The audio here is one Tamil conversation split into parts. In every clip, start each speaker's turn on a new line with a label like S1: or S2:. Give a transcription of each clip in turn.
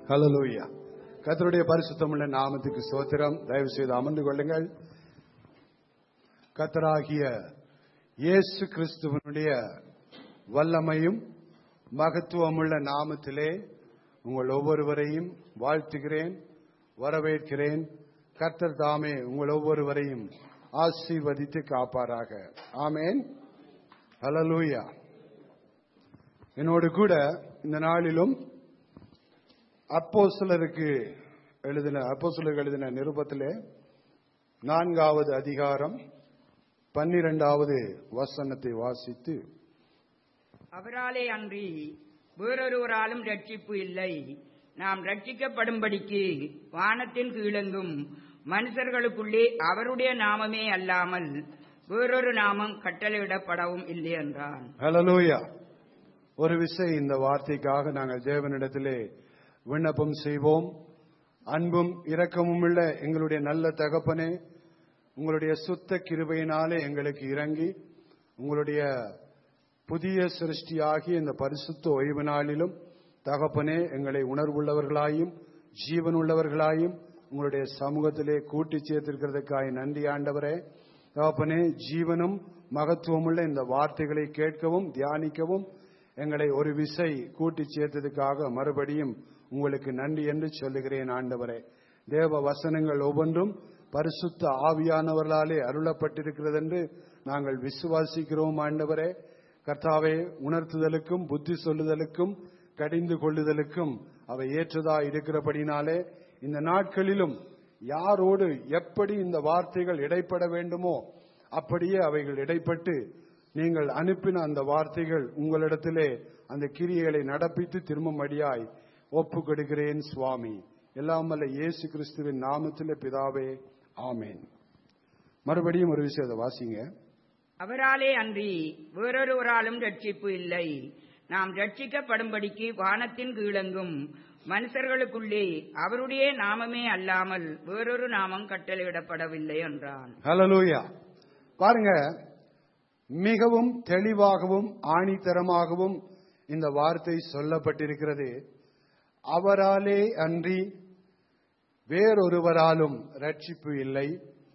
S1: ஹalleluya கர்த்தருடைய பரிசுத்தமுள்ள நாமத்துக்கு ஸ்தோத்திரம் தயவு செய்து அமர்ந்து கொள்ளுங்கள் கர்த்தராகிய இயேசு கிறிஸ்துவனுடைய வல்லமையும் மகத்துவமுள்ள நாமத்திலே உங்கள் ஒவ்வொருவரையும் வாழ்த்துகிறேன் வரவேற்கிறேன் கர்த்தர் தாமே உங்கள் ஒவ்வொருவரையும் ஆசீர்வதித்து காப்பாராக ஆமேன் ஹalleluya என்னோடு கூட இந்த நாளிலும் அப்போஸ்தலருக்கு எழுதின அப்போஸ்தலருக்கு எழுதின நிருபத்திலே நான்காவது அதிகாரம் பன்னிரெண்டாவது வசனத்தை வாசித்து
S2: அவராலே அன்றி வேறொருவராலும் ரட்சிப்பு இல்லை நாம் ரட்சிக்கப்படும்படிக்கு வானத்தின் கீழெங்கும் மனுஷர்களுக்குள்ளே அவருடைய நாமமே அல்லாமல் வேறொரு நாமம் கட்டளையிடப்படவும் இல்லை என்றான்
S1: ஹalleluya ஒரு விசை இந்த வார்த்தைக்காக நாங்கள் தேவனிடத்திலே விண்ணப்பம் செய்வோம் அன்பும் இரக்கமும் உள்ள எங்களுடைய நல்ல தகப்பனே உங்களுடைய சுத்த கிருபையினாலே எங்களுக்கு இறங்கி உங்களுடைய புதிய சிருஷ்டியாகி இந்த பரிசுத்த ஓய்வு நாளிலும் தகப்பனே எங்களை உணர்வுள்ளவர்களாயும் ஜீவனுள்ளவர்களாயும் உங்களுடைய சமூகத்திலே கூட்டி சேர்த்திருக்கிறதுக்காக நன்றி ஆண்டவரே தகப்பனே ஜீவனும் மகத்துவமுள்ள இந்த வார்த்தைகளை கேட்கவும் தியானிக்கவும் எங்களை ஒரு விசை கூட்டி சேர்த்ததுக்காக மறுபடியும் உங்களுக்கு நன்றி என்று சொல்லுகிறேன் ஆண்டவரே தேவ வசனங்கள் ஒவ்வொன்றும் பரிசுத்த ஆவியானவர்களாலே அருளப்பட்டிருக்கிறது என்று நாங்கள் விசுவாசிக்கிறோம் ஆண்டவரே கர்த்தாவே உணர்த்துதலுக்கும் புத்தி சொல்லுதலுக்கும் கடிந்து கொள்ளுதலுக்கும் அவை ஏற்றதா இருக்கிறபடினாலே இந்த நாட்களிலும் யாரோடு எப்படி இந்த வார்த்தைகள் இடைப்பட வேண்டுமோ அப்படியே அவைகள் இடைப்பட்டு நீங்கள் அனுப்பின அந்த வார்த்தைகள் உங்களிடத்திலே அந்த கிரியைகளை நடப்பித்து திரும்பும்படியாய் ஒப்பு கொடுக்கிறேன் சுவாமி எல்லாம் வல்ல இயேசு கிறிஸ்துவின் நாமத்திலே பிதாவே ஆமேன் மறுபடியும் ஒரு விஷயத்தை வாசிங்க
S2: அவராலே அன்றி வேறொருவராலும் ரட்சிப்பு இல்லை நாம் ரட்சிக்கப்படும்படிக்கு வானத்தின் கீழெங்கும் மனுஷர்களுக்குள்ளே அவருடைய நாமமே அல்லாமல் வேறொரு நாமம் கட்டளையிடப்படவில்லை என்றான்
S1: ஹalleluya பாருங்க மிகவும் தெளிவாகவும் ஆணித்தரமாகவும் இந்த வார்த்தை சொல்லப்பட்டிருக்கிறது அவராலே அன்றி வேறொருவராலும் ரட்சிப்பு இல்லை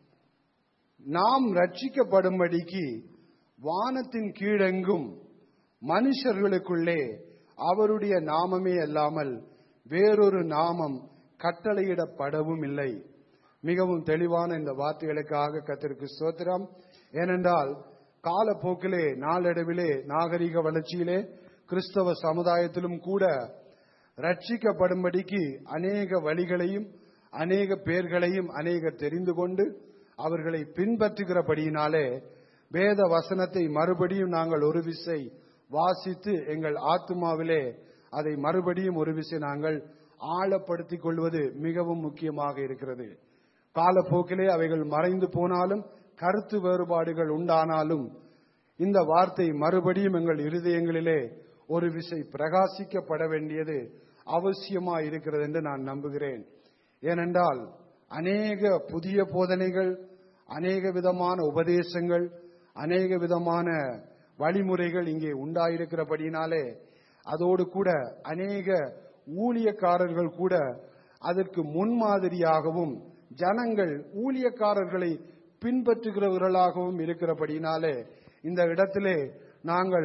S1: நாம் ரட்சிக்கப்படும்படிக்கு வானத்தின் கீழெங்கும் மனுஷர்களுக்குள்ளே அவருடைய நாமமே அல்லாமல் வேறொரு நாமம் கட்டளையிடப்படவும் இல்லை மிகவும் தெளிவான இந்த வார்த்தைகளுக்காக கத்திற்கு ஸ்தோத்திரம் ஏனென்றால் காலப்போக்கிலே நாளடைவிலே நாகரிக வளர்ச்சியிலே கிறிஸ்தவ சமுதாயத்திலும் கூட ரட்சிக்கப்படும்படிக்கு அநேக வழிகளையும் அநேக பேர்களையும் அநேகர் தெரிந்து கொண்டு அவர்களை பின்பற்றுகிறபடியினாலே வேத வசனத்தை மறுபடியும் நாங்கள் ஒரு விசை வாசித்து எங்கள் ஆத்மாவிலே அதை மறுபடியும் ஒரு விசை நாங்கள் ஆழப்படுத்திக் கொள்வது மிகவும் முக்கியமாக இருக்கிறது காலப்போக்கிலே அவைகள் மறைந்து போனாலும் கருத்து வேறுபாடுகள் உண்டானாலும் இந்த வார்த்தை மறுபடியும் எங்கள் இருதயங்களிலே ஒரு விசை பிரகாசிக்கப்பட வேண்டியது அவசியமா இருக்கிறது என்று நான் நம்புகிறேன் ஏனென்றால் அநேக புதிய போதனைகள் அநேக விதமான உபதேசங்கள் அநேக விதமான வழிமுறைகள் இங்கே உண்டாயிருக்கிறபடினாலே அதோடு கூட அநேக ஊழியக்காரர்கள் கூட அதற்கு முன்மாதிரியாகவும் ஜனங்கள் ஊழியக்காரர்களை பின்பற்றுகிறவர்களாகவும் இருக்கிறபடினாலே இந்த இடத்திலே நாங்கள்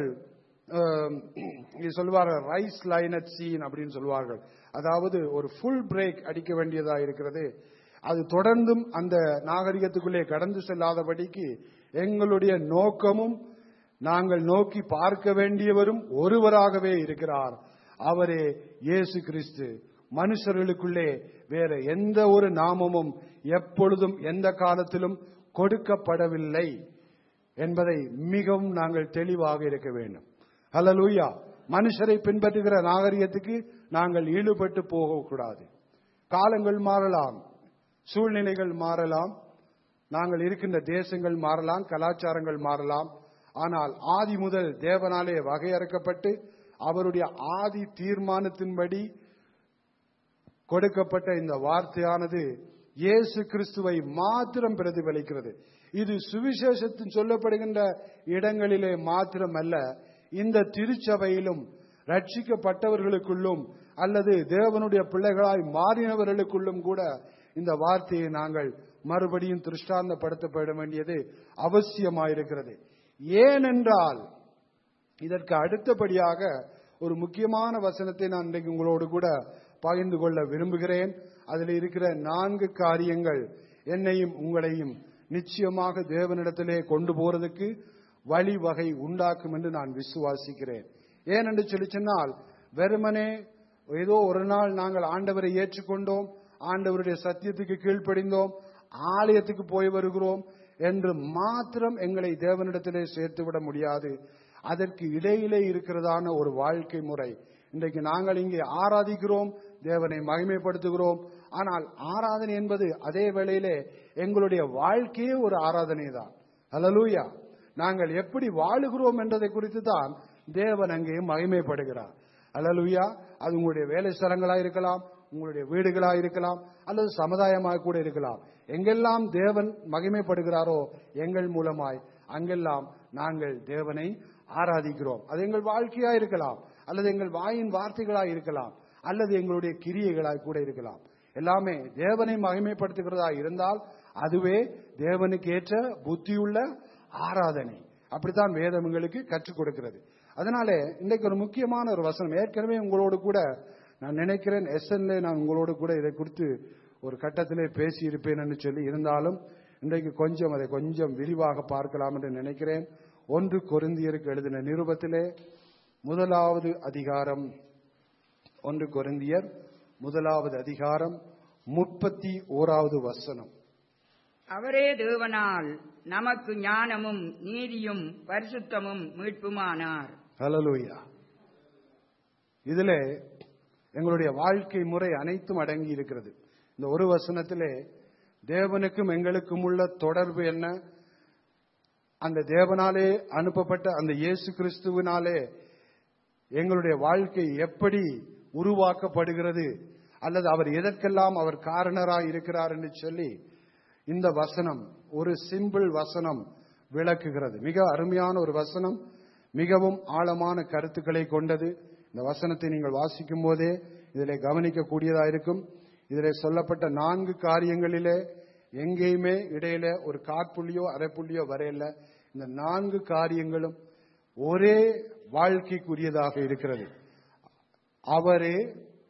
S1: சொல்வார்கள் ரைஸ் லைன் அட் சீன் அப்படின்னு சொல்வார்கள் அதாவது ஒரு ஃபுல் பிரேக் அடிக்க வேண்டியதா இருக்கிறது அது தொடர்ந்தும் அந்த நாகரிகத்துக்குள்ளே கடந்து செல்லாதபடிக்கு எங்களுடைய நோக்கமும் நாங்கள் நோக்கி பார்க்க வேண்டியவரும் ஒருவராகவே இருக்கிறார் அவரே இயேசு கிறிஸ்து மனுஷர்களுக்குள்ளே வேற எந்த ஒரு நாமமும் எப்பொழுதும் எந்த காலத்திலும் கொடுக்கப்படவில்லை என்பதை மிகவும் நாங்கள் தெளிவாக இருக்க வேண்டும் ஹலலூயா மனுஷரை பின்பற்றுகிற நாகரிகத்துக்கு நாங்கள் ஈடுபட்டு போகக்கூடாது காலங்கள் மாறலாம் சூழ்நிலைகள் மாறலாம் நாங்கள் இருக்கின்ற தேசங்கள் மாறலாம் கலாச்சாரங்கள் மாறலாம் ஆனால் ஆதி முதல் தேவனாலே வகையறுக்கப்பட்டு அவருடைய ஆதி தீர்மானத்தின்படி கொடுக்கப்பட்ட இந்த வார்த்தையானது இயேசு கிறிஸ்துவை மாத்திரம் பிரதிபலிக்கிறது இது சுவிசேஷத்தின் சொல்லப்படுகின்ற இடங்களிலே மாத்திரமல்ல இந்த திருச்சபையிலும் ரட்சிக்கப்பட்டவர்களுக்குள்ளும் அல்லது தேவனுடைய பிள்ளைகளாய் மாறினவர்களுக்குள்ளும் கூட இந்த வார்த்தையை நாங்கள் மறுபடியும் திருஷ்டாந்தப்படுத்தப்பட வேண்டியது அவசியமாயிருக்கிறது ஏனென்றால் இதற்கு அடுத்தபடியாக ஒரு முக்கியமான வசனத்தை நான் இன்றைக்கு உங்களோடு கூட பகிர்ந்து கொள்ள விரும்புகிறேன் அதில் இருக்கிற நான்கு காரியங்கள் என்னையும் உங்களையும் நிச்சயமாக தேவனிடத்திலே கொண்டு போறதுக்கு வழிவகை உண்டாக்கும் என்று நான் விசுவாசிக்கிறேன் ஏனென்று சொல்லி சொன்னால் வெறுமனே ஏதோ ஒரு நாள் நாங்கள் ஆண்டவரை ஏற்றுக்கொண்டோம் ஆண்டவருடைய சத்தியத்துக்கு கீழ்ப்படிந்தோம் ஆலயத்துக்கு போய் வருகிறோம் என்று மாத்திரம் எங்களை தேவனிடத்திலே சேர்த்து விட முடியாது அதற்கு இடையிலே இருக்கிறதான ஒரு வாழ்க்கை முறை இன்றைக்கு நாங்கள் இங்கே ஆராதிக்கிறோம் தேவனை மகிமைப்படுத்துகிறோம் ஆனால் ஆராதனை என்பது அதே வேளையிலே எங்களுடைய வாழ்க்கையே ஒரு ஆராதனை தான் ஹalleluya நாங்கள் எப்படி வாழுகிறோம் என்றதை குறித்து தான் தேவன் அங்கே மகிமைப்படுகிறார் ஹalleluya அது உங்களுடைய வேலை ஸ்தலங்களா இருக்கலாம் உங்களுடைய வீடுகளா இருக்கலாம் அல்லது சமுதாயமாக கூட இருக்கலாம் எங்கெல்லாம் தேவன் மகிமைப்படுகிறாரோ எங்கள் மூலமாய் அங்கெல்லாம் நாங்கள் தேவனை ஆராதிக்கிறோம் அது எங்கள் வாழ்க்கையா இருக்கலாம் அல்லது எங்கள் வாயின் வார்த்தைகளா இருக்கலாம் அல்லது எங்களுடைய கிரியைகளாய் கூட இருக்கலாம் எல்லாமே தேவனை மகிமைப்படுத்துகிறதா இருந்தால் அதுவே தேவனுக்கு ஏற்ற புத்தியுள்ள ஆராதனை அப்படித்தான் வேதம் எங்களுக்கு கற்றுக் கொடுக்கிறது அதனால இன்றைக்கு ஒரு முக்கியமான ஒரு வசனம் ஏற்கனவே உங்களோடு கூட நான் நினைக்கிறேன் எஸ்என்ல நான் உங்களோடு கூட இதை குறித்து ஒரு கட்டத்திலே பேசி இருப்பேன் சொல்லி இருந்தாலும் இன்றைக்கு கொஞ்சம் அதை கொஞ்சம் விரிவாக பார்க்கலாம் என்று நினைக்கிறேன் ஒன்று கொரிந்தியருக்கு எழுதின நிருபத்திலே முதலாவது அதிகாரம் ஒன்று கொரிந்தியர் முதலாவது அதிகாரம் முப்பத்தி ஓராவது வசனம்
S2: அவரே தேவனால் நமக்கு ஞானமும் நீதியும் பரிசுத்தமும் மீட்புமானார்
S1: ஹalleluya இதிலே எங்களுடைய வாழ்க்கை முறை அனைத்தும் அடங்கி இருக்கிறது இந்த ஒரு வசனத்திலே தேவனுக்கும் எங்களுக்கும் உள்ள தொடர்பு என்ன அந்த தேவனாலே அனுப்பப்பட்ட அந்த இயேசு கிறிஸ்துவினாலே எங்களுடைய வாழ்க்கை எப்படி உருவாக்கப்படுகிறது அல்லது அவர் எதற்கெல்லாம் அவர் காரணராய் இருக்கிறார் என்று சொல்லி இந்த வசனம் ஒரு சிம்பிள் வசனம் விளக்குகிறது மிக அருமையான ஒரு வசனம் மிகவும் ஆழமான கருத்துக்களை கொண்டது இந்த வசனத்தை நீங்கள் வாசிக்கும் போதே இதிலே கவனிக்கக்கூடியதா இருக்கும் இதிலே சொல்லப்பட்ட நான்கு காரியங்களிலே எங்கேயுமே இடையில ஒரு காற்புள்ளியோ அரைப்புள்ளியோ வரையில இந்த நான்கு காரியங்களும் ஒரே வாழ்க்கைக்குரியதாக இருக்கிறது அவரே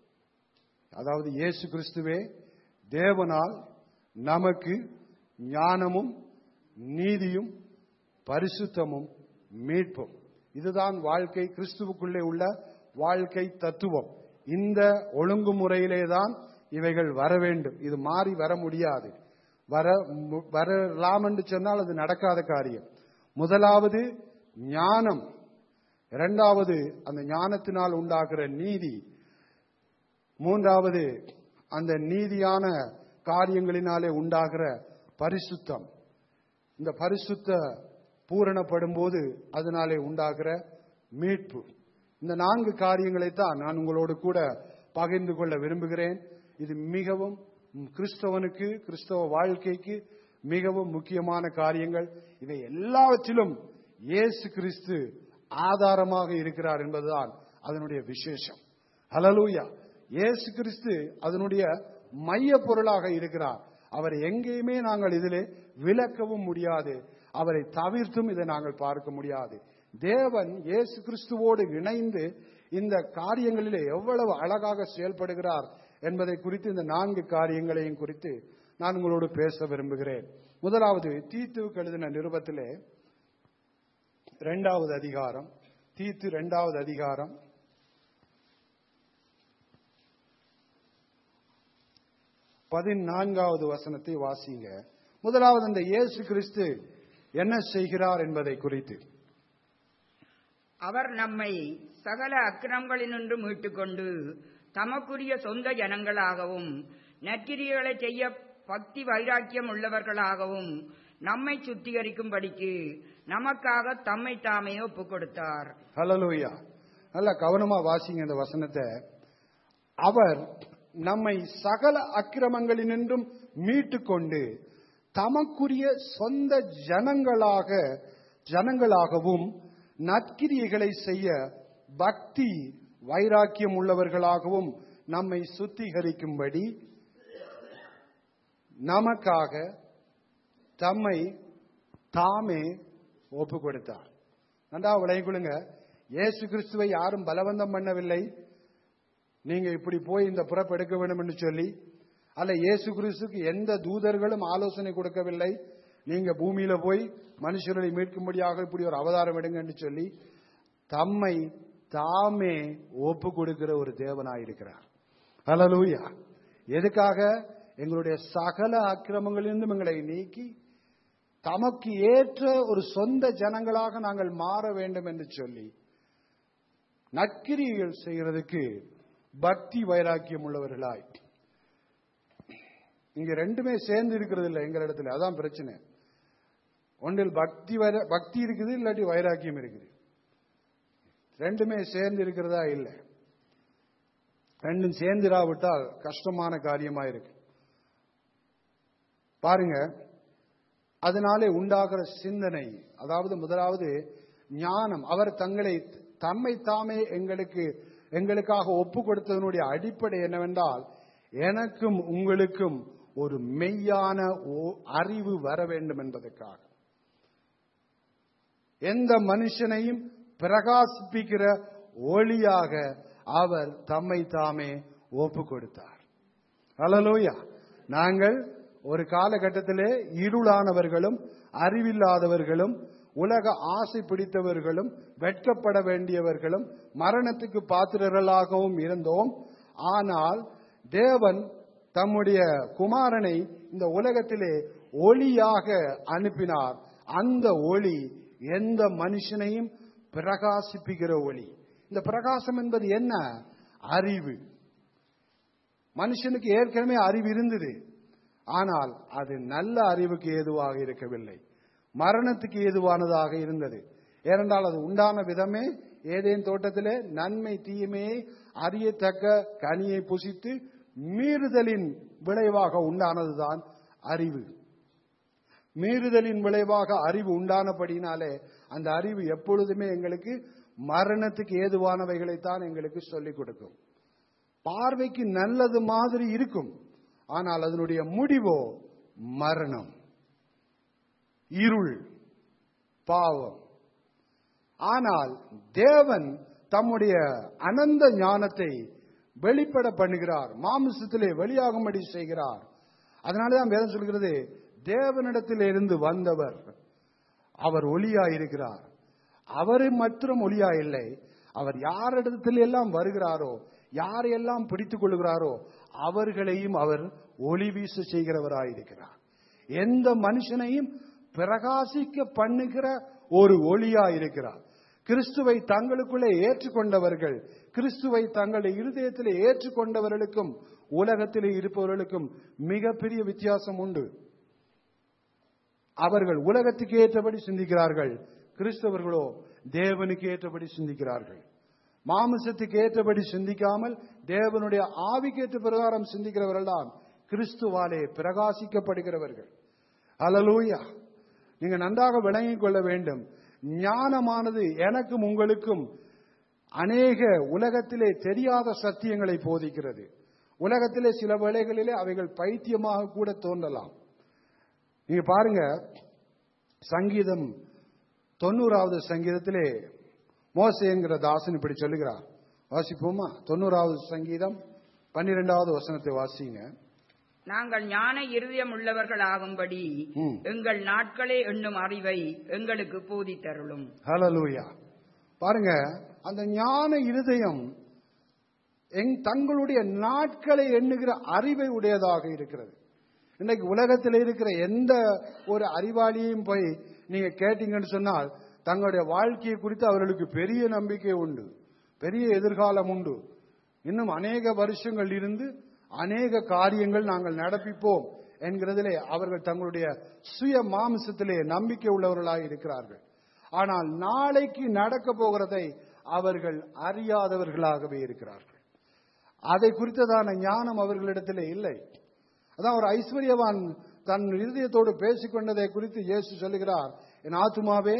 S1: அதாவது இயேசு கிறிஸ்துவே தேவனால் நமக்கு ஞானமும் நீதியும் பரிசுத்தமும் மீட்பும் இதுதான் வாழ்க்கை கிறிஸ்துவுக்குள்ளே உள்ள வாழ்க்கை தத்துவம் இந்த ஒழுங்குமுறையிலே தான் இவைகள் வர வேண்டும் இது மாறி வர முடியாது வர மு- வரலாம் என்று சொன்னால் அது நடக்காத காரியம் முதலாவது ஞானம் இரண்டாவது அந்த ஞானத்தினால் உண்டாகிற நீதி மூன்றாவது அந்த நீதியான காரியங்களினாலே உண்டாகிற பரிசுத்தம் இந்த பரிசுத்த பூரணப்படும் போது அதனாலே உண்டாகிற மீட்பு இந்த நான்கு காரியங்களைத்தான் நான் உங்களோடு கூட பகிர்ந்து கொள்ள விரும்புகிறேன் இது மிகவும் கிறிஸ்தவனுக்கு கிறிஸ்தவ வாழ்க்கைக்கு மிகவும் முக்கியமான காரியங்கள் இவை எல்லாவற்றிலும் இயேசு கிறிஸ்து ஆதாரமாக இருக்கிறார் என்பதுதான் அதனுடைய விசேஷம் ஹalleluya இயேசு கிறிஸ்து அதனுடைய மைய பொருளாக இருக்கிறார் அவரை எங்கேயுமே நாங்கள் இதிலே விளக்கவும் முடியாது அவரை தவிர்த்தும் இதை நாங்கள் பார்க்க முடியாது தேவன் இயேசு கிறிஸ்துவோடு இணைந்து இந்த காரியங்களிலே எவ்வளவு அழகாக செயல்படுகிறார் என்பதை குறித்து இந்த நான்கு காரியங்களையும் குறித்து நான் உங்களோடு பேச விரும்புகிறேன் முதலாவது தீத்துவுக்கு எழுதின நிருபத்திலே இரண்டாவது அதிகாரம் தீத்து இரண்டாவது அதிகாரம் பதினான்காவது வசனத்தை வாசிங்க முதலாவது அந்த இயேசு கிறிஸ்து என்ன செய்கிறார் என்பதை குறித்து
S2: அவர் நம்மை சகல அக்கிரமங்களினின்று மீட்டுக்கொண்டு தமக்குரிய சொந்த ஜனங்களாகவும் நற்கிரிகளை செய்ய பக்தி வைராக்கியம் உள்ளவர்களாகவும் நம்மை சுத்திகரிக்கும்படிக்கு நமக்காக தம்மை தாமே ஒப்புக் கொடுத்தார்
S1: ஹalleluya நல்ல கவனமா வாசிங்க இந்த வசனத்தை அவர் நம்மை சகல அக்கிரமங்களினின்றும் மீட்டுக்கொண்டு தமக்குரிய சொந்த ஜனங்களாக ஜனங்களாகவும் நற்கிரியைகளை செய்ய பக்தி வைராக்கியம் உள்ளவர்களாகவும் நம்மை சுத்திகரிக்கும்படி நமக்காக தம்மை தாமே ஒப்பு கொடுத்தார் நன்றா விளையக்குள்ளுங்க இயேசு கிறிஸ்துவை யாரும் பலவந்தம் பண்ணவில்லை நீங்க இப்படி போய் இந்த புறப்பு எடுக்க வேண்டும் என்று சொல்லி அல்ல இயேசு கிறிஸ்துக்கு எந்த தூதர்களும் ஆலோசனை கொடுக்கவில்லை நீங்க பூமியில போய் மனுஷர்களை மீட்கும்படியாக இப்படி ஒரு அவதாரம் எடுங்க என்று சொல்லி தம்மை தாமே ஒப்பு கொடுக்கிற ஒரு தேவனாயிருக்கிறார் ஹalleluya எதுக்காக எங்களுடைய சகல அக்கிரமங்களிலிருந்தும் எங்களை நீக்கி தமக்கு ஏற்ற ஒரு சொந்த ஜனங்களாக நாங்கள் மாற வேண்டும் என்று சொல்லி நற்கிரிகள் செய்கிறதுக்கு பக்தி வைராக்கியம் உள்ளவர்களாய் இங்க ரெண்டுமே சேர்ந்து இருக்கிறது இல்லை எங்களிடத்துல அதான் பிரச்சனை ஒன்றில் பக்தி வைர பக்தி இருக்குது இல்லாட்டி வைராக்கியம் இருக்குது ரெண்டுமே சேர்ந்து இருக்கிறதா இல்லை ரெண்டும் சேர்ந்திராவிட்டால் கஷ்டமான காரியமா இருக்கு பாருங்க அதனாலே உண்டாகிற சிந்தனை அதாவது முதலாவது ஞானம் அவர் தங்களை தம்மை தாமே எங்களுக்கு எங்களுக்காக ஒப்பு கொடுத்ததனுடைய அடிப்படை என்னவென்றால் எனக்கும் உங்களுக்கும் ஒரு மெய்யான ஓ- அறிவு வர வேண்டும் என்பதற்காக எந்த மனுஷனையும் பிரகாசிப்பிக்கிற ஒளியாக அவர் தம்மை தாமே ஒப்பு கொடுத்தார் அல்லலூயா நாங்கள் ஒரு காலகட்டத்திலே இருளானவர்களும் அறிவில்லாதவர்களும் உலக ஆசை பிடித்தவர்களும் வெட்கப்பட வேண்டியவர்களும் மரணத்துக்கு பாத்திரர்களாகவும் இருந்தோம் ஆனால் தேவன் தம்முடைய குமாரனை இந்த உலகத்திலே ஒளியாக அனுப்பினார் அந்த ஒளி எந்த மனுஷனையும் பிரகாசிப்பிக்கிற ஒளி இந்த பிரகாசம் என்பது என்ன அறிவு மனுஷனுக்கு ஏற்கனவே அறிவு இருந்தது ஆனால் அது நல்ல அறிவுக்கு ஏதுவாக இருக்கவில்லை மரணத்துக்கு ஏதுவானதாக இருந்தது ஏனென்றால் அது உண்டான விதமே ஏதேன் தோட்டத்திலே நன்மை தீமையை அறியத்தக்க கனியை புசித்து மீறுதலின் விளைவாக உண்டானதுதான் அறிவு மீறுதலின் விளைவாக அறிவு உண்டானபடினாலே அந்த அறிவு எப்பொழுதுமே எங்களுக்கு மரணத்துக்கு ஏதுவானவைகளைத்தான் எங்களுக்கு சொல்லிக் கொடுக்கும் பார்வைக்கு நல்லது மாதிரி இருக்கும் ஆனால் அதனுடைய முடிவோ மரணம் இருள் பாவம் ஆனால் தேவன் தம்முடைய அனந்த ஞானத்தை வெளிப்பட பண்ணுகிறார் மாமிசத்திலே வெளியாகும்படி செய்கிறார் அதனாலதான் வேதம் சொல்கிறது தேவனிடத்தில் இருந்து வந்தவர் அவர் ஒளியா இருக்கிறார் அவரை மற்றும் ஒளியா இல்லை அவர் யாரிடத்தில் எல்லாம் வருகிறாரோ யாரையெல்லாம் பிடித்துக் கொள்கிறாரோ அவர்களையும் அவர் ஒளி வீச செய்கிறவராயிருக்கிறார் எந்த மனுஷனையும் பிரகாசிக்க பண்ணுகிற ஒரு ஒளியா இருக்கிறார் கிறிஸ்துவை தங்களுக்குள்ளே ஏற்றுக்கொண்டவர்கள் கிறிஸ்துவை தங்களுடைய இருதயத்திலே ஏற்றுக்கொண்டவர்களுக்கும் உலகத்திலே இருப்பவர்களுக்கும் மிகப்பெரிய வித்தியாசம் உண்டு அவர்கள் உலகத்துக்கு ஏற்றபடி சிந்திக்கிறார்கள் கிறிஸ்தவர்களோ தேவனுக்கு ஏற்றபடி சிந்திக்கிறார்கள் மாமிசத்துக்கு ஏற்றபடி சிந்திக்காமல் தேவனுடைய ஆவிக்கு ஏற்ற பிரகாரம் சிந்திக்கிறவர்கள் தான் கிறிஸ்துவாலே பிரகாசிக்கப்படுகிறவர்கள் அலலூயா நீங்க நன்றாக விளங்கிக் கொள்ள வேண்டும் ஞானமானது எனக்கும் உங்களுக்கும் அநேக உலகத்திலே தெரியாத சத்தியங்களை போதிக்கிறது உலகத்திலே சில வேளைகளிலே அவைகள் பைத்தியமாக கூட தோன்றலாம் நீங்க பாருங்க சங்கீதம் தொண்ணூறாவது சங்கீதத்திலே மோசே என்கிற தாசன் இப்படி சொல்லுகிறார் வாசிப்போமா தொண்ணூறாவது சங்கீதம் பன்னிரெண்டாவது வசனத்தை வாசிங்க
S2: நாங்கள் ஞான இருதயம் உள்ளவர்கள் ஆகும்படி
S1: ம்.
S2: எங்கள் நாட்களே எண்ணும் அறிவை எங்களுக்கு போதித்தருளும்
S1: ஹalleluya பாருங்க அந்த ஞான இருதயம் எங் தங்களுடைய நாட்களை எண்ணுகிற அறிவை உடையதாக இருக்கிறது இன்னைக்கு உலகத்தில் இருக்கிற எந்த ஒரு அறிவாளியையும் போய் நீங்க கேட்டீங்கன்னு சொன்னால் தங்களுடைய வாழ்க்கையை குறித்து அவர்களுக்கு பெரிய நம்பிக்கை உண்டு பெரிய எதிர்காலம் உண்டு இன்னும் அநேக வருஷங்கள் இருந்து அநேக காரியங்கள் நாங்கள் நடப்பிப்போம் என்கிறதிலே அவர்கள் தங்களுடைய சுய மாம்சத்திலே நம்பிக்கை உள்ளவர்களாக இருக்கிறார்கள் ஆனால் நாளைக்கு நடக்க போகிறதை அவர்கள் அறியாதவர்களாகவே இருக்கிறார்கள் அதை குறித்ததான ஞானம் அவர்களிடத்திலே இல்லை அதான் ஒரு ஐஸ்வர்யவான் தன் இருதயத்தோடு பேசிக்கொண்டதை குறித்து இயேசு சொல்லுகிறார் என் ஆத்துமாவே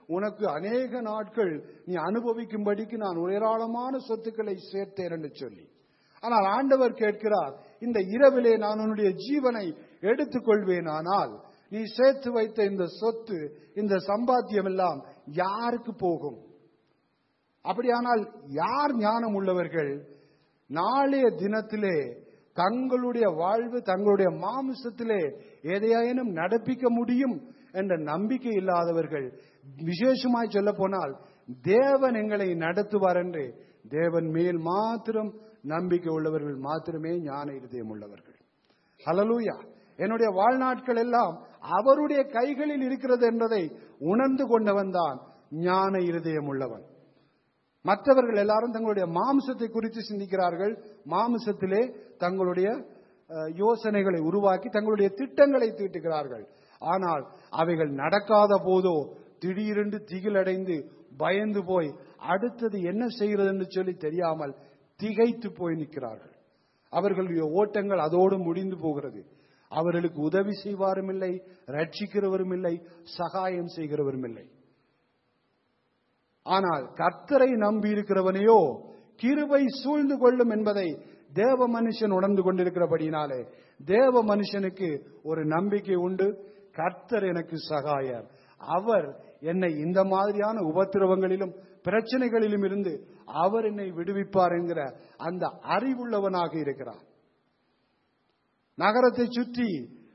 S1: உனக்கு அநேக நாட்கள் நீ அனுபவிக்கும்படிக்கு நான் ஏராளமான சொத்துக்களை சேர்த்தேன் என்று சொல்லி ஆனால் ஆண்டவர் கேட்கிறார் இந்த இரவிலே நான் உன்னுடைய ஜீவனை எடுத்துக்கொள்வேனானால் நீ சேர்த்து வைத்த இந்த சொத்து இந்த சம்பாத்தியம் எல்லாம் யாருக்கு போகும் அப்படியானால் யார் ஞானம் உள்ளவர்கள் நாளைய தினத்திலே தங்களுடைய வாழ்வு தங்களுடைய மாமிசத்திலே எதையாயினும் நடப்பிக்க முடியும் என்ற நம்பிக்கை இல்லாதவர்கள் விசேஷமாய் சொல்ல போனால் தேவன் எங்களை நடத்துவார் என்று தேவன் மேல் மாத்திரம் நம்பிக்கை உள்ளவர்கள் மாத்திரமே ஞான இருதயம் உள்ளவர்கள் ஹலலூயா என்னுடைய வாழ்நாட்கள் எல்லாம் அவருடைய கைகளில் இருக்கிறது என்பதை உணர்ந்து கொண்டவன் தான் ஞான இருதயம் உள்ளவன் மற்றவர்கள் எல்லாரும் தங்களுடைய மாம்சத்தை குறித்து சிந்திக்கிறார்கள் மாம்சத்திலே தங்களுடைய அஹ், யோசனைகளை உருவாக்கி தங்களுடைய திட்டங்களை தீட்டுகிறார்கள் ஆனால் அவைகள் நடக்காத போதோ திடீரென்று திகிலடைந்து பயந்து போய் அடுத்தது என்ன செய்கிறது என்று சொல்லி தெரியாமல் திகைத்து போய் நிற்கிறார்கள் அவர்களுடைய ஓட்டங்கள் அதோடு முடிந்து போகிறது அவர்களுக்கு உதவி செய்வாரும் இல்லை ரட்சிக்கிறவரும் இல்லை சகாயம் செய்கிறவரும் இல்லை ஆனால் கர்த்தரை நம்பி இருக்கிறவனையோ கிருபை சூழ்ந்து கொள்ளும் என்பதை தேவ மனுஷன் உணர்ந்து கொண்டிருக்கிறபடினாலே தேவ மனுஷனுக்கு ஒரு நம்பிக்கை உண்டு கர்த்தர் எனக்கு சகாயர் அவர் என்னை இந்த மாதிரியான உபத்திரவங்களிலும் பிரச்சனைகளிலும் இருந்து அவர் என்னை விடுவிப்பார் என்கிற அந்த அறிவுள்ளவனாக இருக்கிறார் நகரத்தை சுற்றி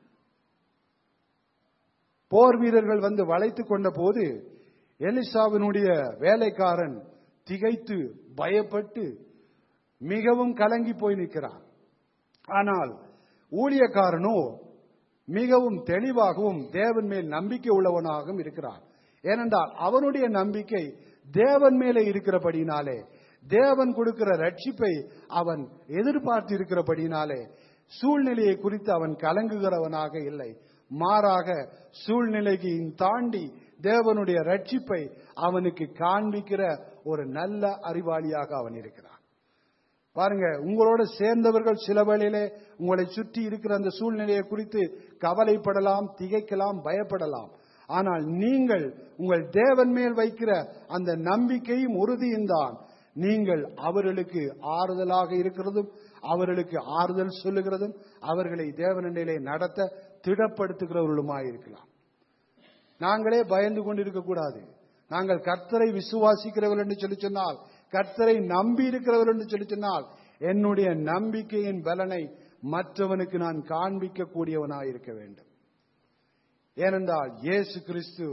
S1: போர் வீரர்கள் வந்து வளைத்துக் கொண்ட போது எலிசாவினுடைய வேலைக்காரன் திகைத்து பயப்பட்டு மிகவும் கலங்கி போய் நிற்கிறான் ஆனால் ஊழியக்காரனோ மிகவும் தெளிவாகவும் தேவன் மேல் நம்பிக்கை உள்ளவனாகவும் இருக்கிறான் ஏனென்றால் அவனுடைய நம்பிக்கை தேவன் மேலே இருக்கிறபடினாலே தேவன் கொடுக்கிற ரட்சிப்பை அவன் எதிர்பார்த்து இருக்கிறபடினாலே சூழ்நிலையை குறித்து அவன் கலங்குகிறவனாக இல்லை மாறாக சூழ்நிலைக்கு தாண்டி தேவனுடைய ரட்சிப்பை அவனுக்கு காண்பிக்கிற ஒரு நல்ல அறிவாளியாக அவன் இருக்கிறான் பாருங்க உங்களோட சேர்ந்தவர்கள் சில வேளையிலே உங்களை சுற்றி இருக்கிற அந்த சூழ்நிலையை குறித்து கவலைப்படலாம் திகைக்கலாம் பயப்படலாம் ஆனால் நீங்கள் உங்கள் தேவன் மேல் வைக்கிற அந்த நம்பிக்கையும் உறுதியும் தான் நீங்கள் அவர்களுக்கு ஆறுதலாக இருக்கிறதும் அவர்களுக்கு ஆறுதல் சொல்லுகிறதும் அவர்களை தேவனிலே நடத்த திடப்படுத்துகிறவர்களுமாய் இருக்கலாம் நாங்களே பயந்து கொண்டிருக்க கூடாது நாங்கள் கர்த்தரை விசுவாசிக்கிறவர்கள் என்று சொல்லி சொன்னால் கர்த்தரை நம்பி இருக்கிறவர்கள் என்று சொல்லி சொன்னால் என்னுடைய நம்பிக்கையின் பலனை மற்றவனுக்கு நான் காண்பிக்க கூடியவனாய் இருக்க வேண்டும் ஏனென்றால் இயேசு கிறிஸ்து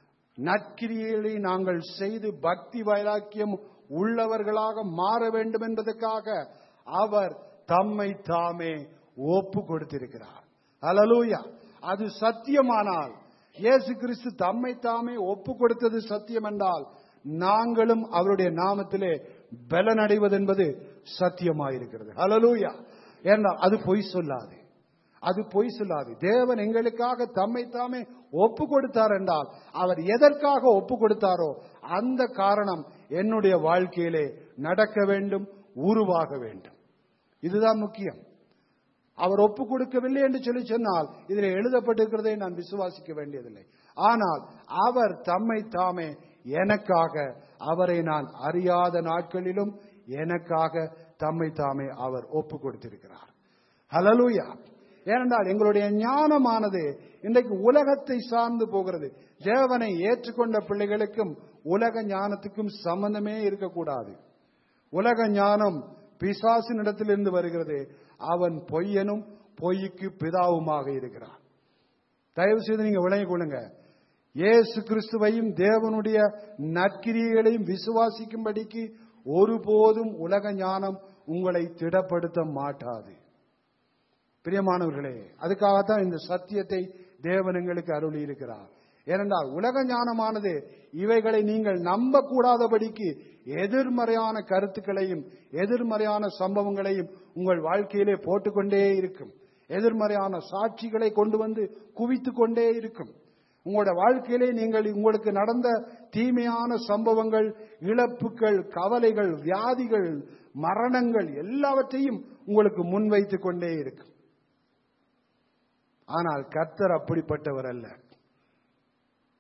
S1: நற்கிரியை நாங்கள் செய்து பக்தி வைராக்கியம் உள்ளவர்களாக மாற வேண்டும் என்பதற்காக அவர் தம்மை தாமே ஒப்பு கொடுத்திருக்கிறார் அலலூயா அது சத்தியமானால் இயேசு கிறிஸ்து தம்மை தாமே ஒப்பு கொடுத்தது சத்தியம் என்றால் நாங்களும் அவருடைய நாமத்திலே பலனடைவது என்பது சத்தியமாயிருக்கிறது ஹalleluya ஏனால் அது பொய் சொல்லாது அது பொய் சொல்லாது தேவன் எங்களுக்காக தம்மை தாமே ஒப்பு கொடுத்தார் என்றால் அவர் எதற்காக ஒப்பு கொடுத்தாரோ அந்த காரணம் என்னுடைய வாழ்க்கையிலே நடக்க வேண்டும் உருவாக வேண்டும் இதுதான் முக்கியம் அவர் ஒப்பு கொடுக்கவில்லை என்று சொல்லி சொன்னால் இதில் எழுதப்பட்டிருக்கிறதை நான் விசுவாசிக்க வேண்டியதில்லை ஆனால் அவர் தம்மை தாமே எனக்காக அவரை நான் அறியாத நாட்களிலும் எனக்காக தம்மை தாமே அவர் ஒப்பு கொடுத்திருக்கிறார் ஹலலூயா ஏனென்றால் எங்களுடைய ஞானமானது இன்றைக்கு உலகத்தை சார்ந்து போகிறது தேவனை ஏற்றுக்கொண்ட பிள்ளைகளுக்கும் உலக ஞானத்துக்கும் சம்பந்தமே இருக்கக்கூடாது உலக ஞானம் பிசாசினிடத்திலிருந்து வருகிறது அவன் பொய்யனும் பொய்க்கு பிதாவுமாக இருக்கிறான் தயவு செய்து நீங்க விளங்கிக் கொள்ளுங்க இயேசு கிறிஸ்துவையும் தேவனுடைய நற்கிரியைகளையும் விசுவாசிக்கும்படிக்கு ஒருபோதும் உலக ஞானம் உங்களை திடப்படுத்த மாட்டாது பிரியமானவர்களே அதுக்காகத்தான் இந்த சத்தியத்தை தேவன் எங்களுக்கு அருளி இருக்கிறார் ஏனென்றால் உலக ஞானமானது இவைகளை நீங்கள் நம்பக்கூடாதபடிக்கு எதிர்மறையான கருத்துக்களையும் எதிர்மறையான சம்பவங்களையும் உங்கள் வாழ்க்கையிலே போட்டுக்கொண்டே இருக்கும் எதிர்மறையான சாட்சிகளை கொண்டு வந்து குவித்து கொண்டே இருக்கும் உங்களோட வாழ்க்கையிலே நீங்கள் உங்களுக்கு நடந்த தீமையான சம்பவங்கள் இழப்புகள் கவலைகள் வியாதிகள் மரணங்கள் எல்லாவற்றையும் உங்களுக்கு முன்வைத்துக் கொண்டே இருக்கும் ஆனால் கர்த்தர் அப்படிப்பட்டவர் அல்ல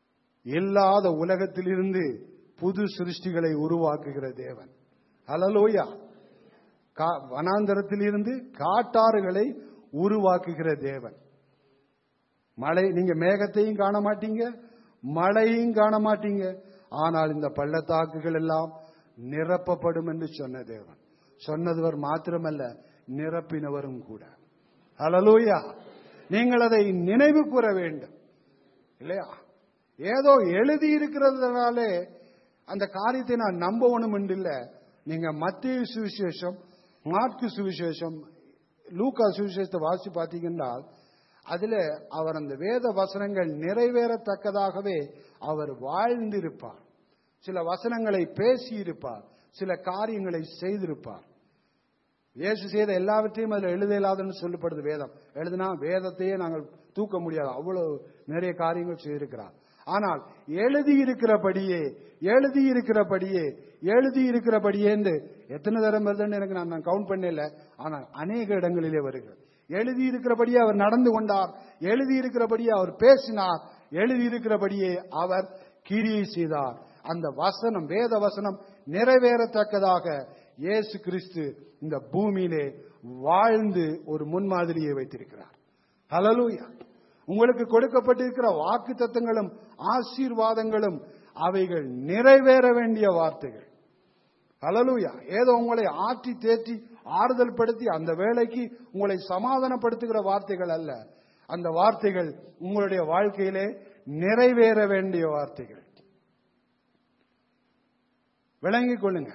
S1: இல்லாத உலகத்திலிருந்து புது சிருஷ்டிகளை உருவாக்குகிற தேவன் ஹalleluya கா- வனாந்தரத்திலிருந்து காட்டாறுகளை உருவாக்குகிற தேவன் மழை நீங்க மேகத்தையும் காண மாட்டீங்க மழையும் காண மாட்டீங்க ஆனால் இந்த பள்ளத்தாக்குகள் எல்லாம் நிரப்பப்படும் என்று சொன்ன தேவன் சொன்னதுவர் மாத்திரமல்ல நிரப்பினவரும் கூட ஹalleluya நீங்கள் அதை நினைவு கூற வேண்டும் இல்லையா ஏதோ எழுதி இருக்கிறதுனாலே அந்த காரியத்தை நான் நம்பணும் என்று இல்ல நீங்க மத்திய சுவிசேஷம் மார்க்கு சுவிசேஷம் லூக்கா சுவிசேஷத்தை வாசி பார்த்தீங்கன்னா அதுல அவர் அந்த வேத வசனங்கள் நிறைவேறத்தக்கதாகவே அவர் வாழ்ந்திருப்பார் சில வசனங்களை பேசியிருப்பார் சில காரியங்களை செய்திருப்பார் இயேசு செய்த எல்லாவற்றையும் அதுல எழுத இயலாதுன்னு சொல்லப்படுது வேதம் எழுதினா வேதத்தையே நாங்கள் தூக்க முடியாது அவ்வளவு நிறைய காரியங்கள் செய்திருக்கிறார் ஆனால் எழுதி இருக்கிறபடியே எழுதி இருக்கிறபடியே எழுதி இருக்கிறபடியே எத்தனை தரம் வருதுன்னு எனக்கு நான் கவுண்ட் பண்ணல ஆனால் அநேக இடங்களிலே வருகிறது எழுதி இருக்கிறபடியே அவர் நடந்து கொண்டார் எழுதி இருக்கிறபடியே அவர் பேசினார் எழுதி இருக்கிறபடியே அவர் கிரியை செய்தார் அந்த வசனம் வேத வசனம் நிறைவேறத்தக்கதாக இயேசு கிறிஸ்து இந்த பூமியிலே வாழ்ந்து ஒரு முன்மாதிரியை வைத்திருக்கிறார் ஹalleluya உங்களுக்கு கொடுக்கப்பட்டிருக்கிற வாக்கு தத்தங்களும் ஆசீர்வாதங்களும் அவைகள் நிறைவேற வேண்டிய வார்த்தைகள் ஹalleluya ஏதோ உங்களை ஆற்றி தேற்றி ஆறுதல் படுத்தி அந்த வேலைக்கு உங்களை சமாதானப்படுத்துகிற வார்த்தைகள் அல்ல அந்த வார்த்தைகள் உங்களுடைய வாழ்க்கையிலே நிறைவேற வேண்டிய வார்த்தைகள் விளங்கிக் கொள்ளுங்க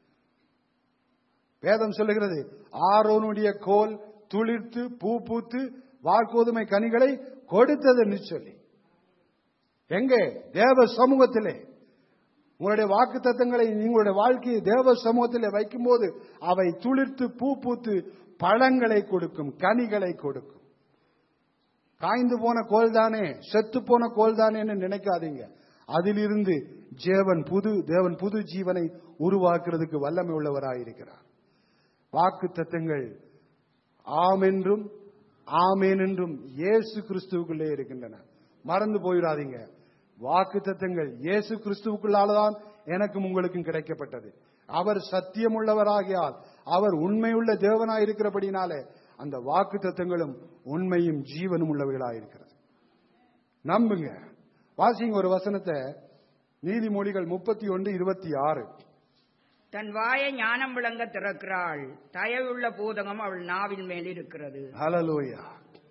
S1: வேதம் சொல்லுகிறது ஆரோனுடைய கோல் துளிர்த்து பூ பூத்து வார்கோதுமை கனிகளை கொடுத்ததுன்னு சொல்லி எங்கே தேவ சமூகத்திலே உங்களுடைய வாக்கு தத்தங்களை உங்களுடைய வாழ்க்கையை தேவ சமூகத்திலே வைக்கும்போது அவை துளிர்த்து பூ பூத்து பழங்களை கொடுக்கும் கனிகளை கொடுக்கும் காய்ந்து போன கோல் தானே செத்து போன கோல் தானேன்னு நினைக்காதீங்க அதிலிருந்து ஜேவன் புது தேவன் புது ஜீவனை உருவாக்குறதுக்கு வல்லமை உள்ளவராயிருக்கிறார் வாக்கு தத்தங்கள் ஆம் என்றும் ஆமேன் என்றும் இயேசு கிறிஸ்துவுக்குள்ளே இருக்கின்றன மறந்து போயிடாதீங்க வாக்கு தத்தங்கள் இயேசு கிறிஸ்துவுக்குள்ளால்தான் எனக்கும் உங்களுக்கும் கிடைக்கப்பட்டது அவர் சத்தியமுள்ளவராகியால் அவர் உண்மையுள்ள தேவனாய் இருக்கிறபடினாலே அந்த வாக்கு தத்தங்களும் உண்மையும் ஜீவனும் உள்ளவைகளாயிருக்கிறது நம்புங்க வாசிங்க ஒரு வசனத்தை நீதிமொழிகள் முப்பத்தி ஒன்று இருபத்தி ஆறு
S2: தன் வாயை ஞானம் விளங்க திறக்கிறாள் தயவுள்ள பூதகம் அவள் நாவின் மேல் இருக்கிறது
S1: ஹalleluya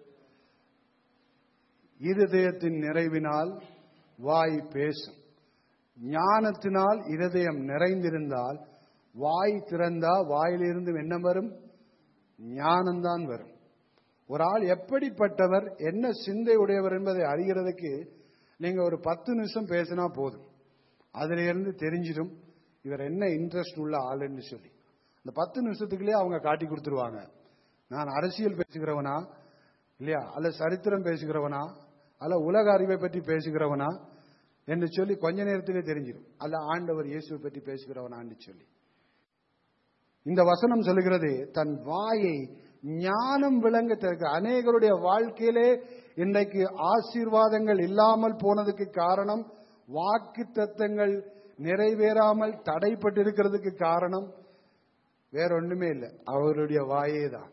S1: இருதயத்தின் நிறைவினால் வாய் பேசும் ஞானத்தினால் இருதயம் நிறைந்திருந்தால் வாய் திறந்தா வாயிலிருந்து என்ன வரும் ஞானம்தான் வரும் ஒரு ஆள் எப்படிப்பட்டவர் என்ன சிந்தை உடையவர் என்பதை அறிகிறதுக்கு நீங்க ஒரு பத்து நிமிஷம் பேசினா போதும் அதுல இருந்து தெரிஞ்சிடும் இவர் என்ன இன்ட்ரெஸ்ட் உள்ள ஆளுன்னு சொல்லி அந்த பத்து நிமிஷத்துக்குள்ளே அவங்க காட்டி கொடுத்துருவாங்க நான் அரசியல் பேசுகிறவனா இல்லையா அல்ல சரித்திரம் பேசுகிறவனா அல்ல உலக அறிவை பற்றி பேசுகிறவனா என்று சொல்லி கொஞ்ச நேரத்திலே தெரிஞ்சிடும் அல்ல ஆண்டவர் இயேசுவை பற்றி பேசுகிறவனான்னு சொல்லி இந்த வசனம் சொல்லுகிறது தன் வாயை ஞானம் விளங்க திறக்க அநேகருடைய வாழ்க்கையிலே இன்றைக்கு ஆசீர்வாதங்கள் இல்லாமல் போனதுக்கு காரணம் வாக்கு தத்தங்கள் நிறைவேறாமல் தடைப்பட்டிருக்கிறதுக்கு காரணம் வேற ஒண்ணுமே இல்லை அவருடைய வாயே தான்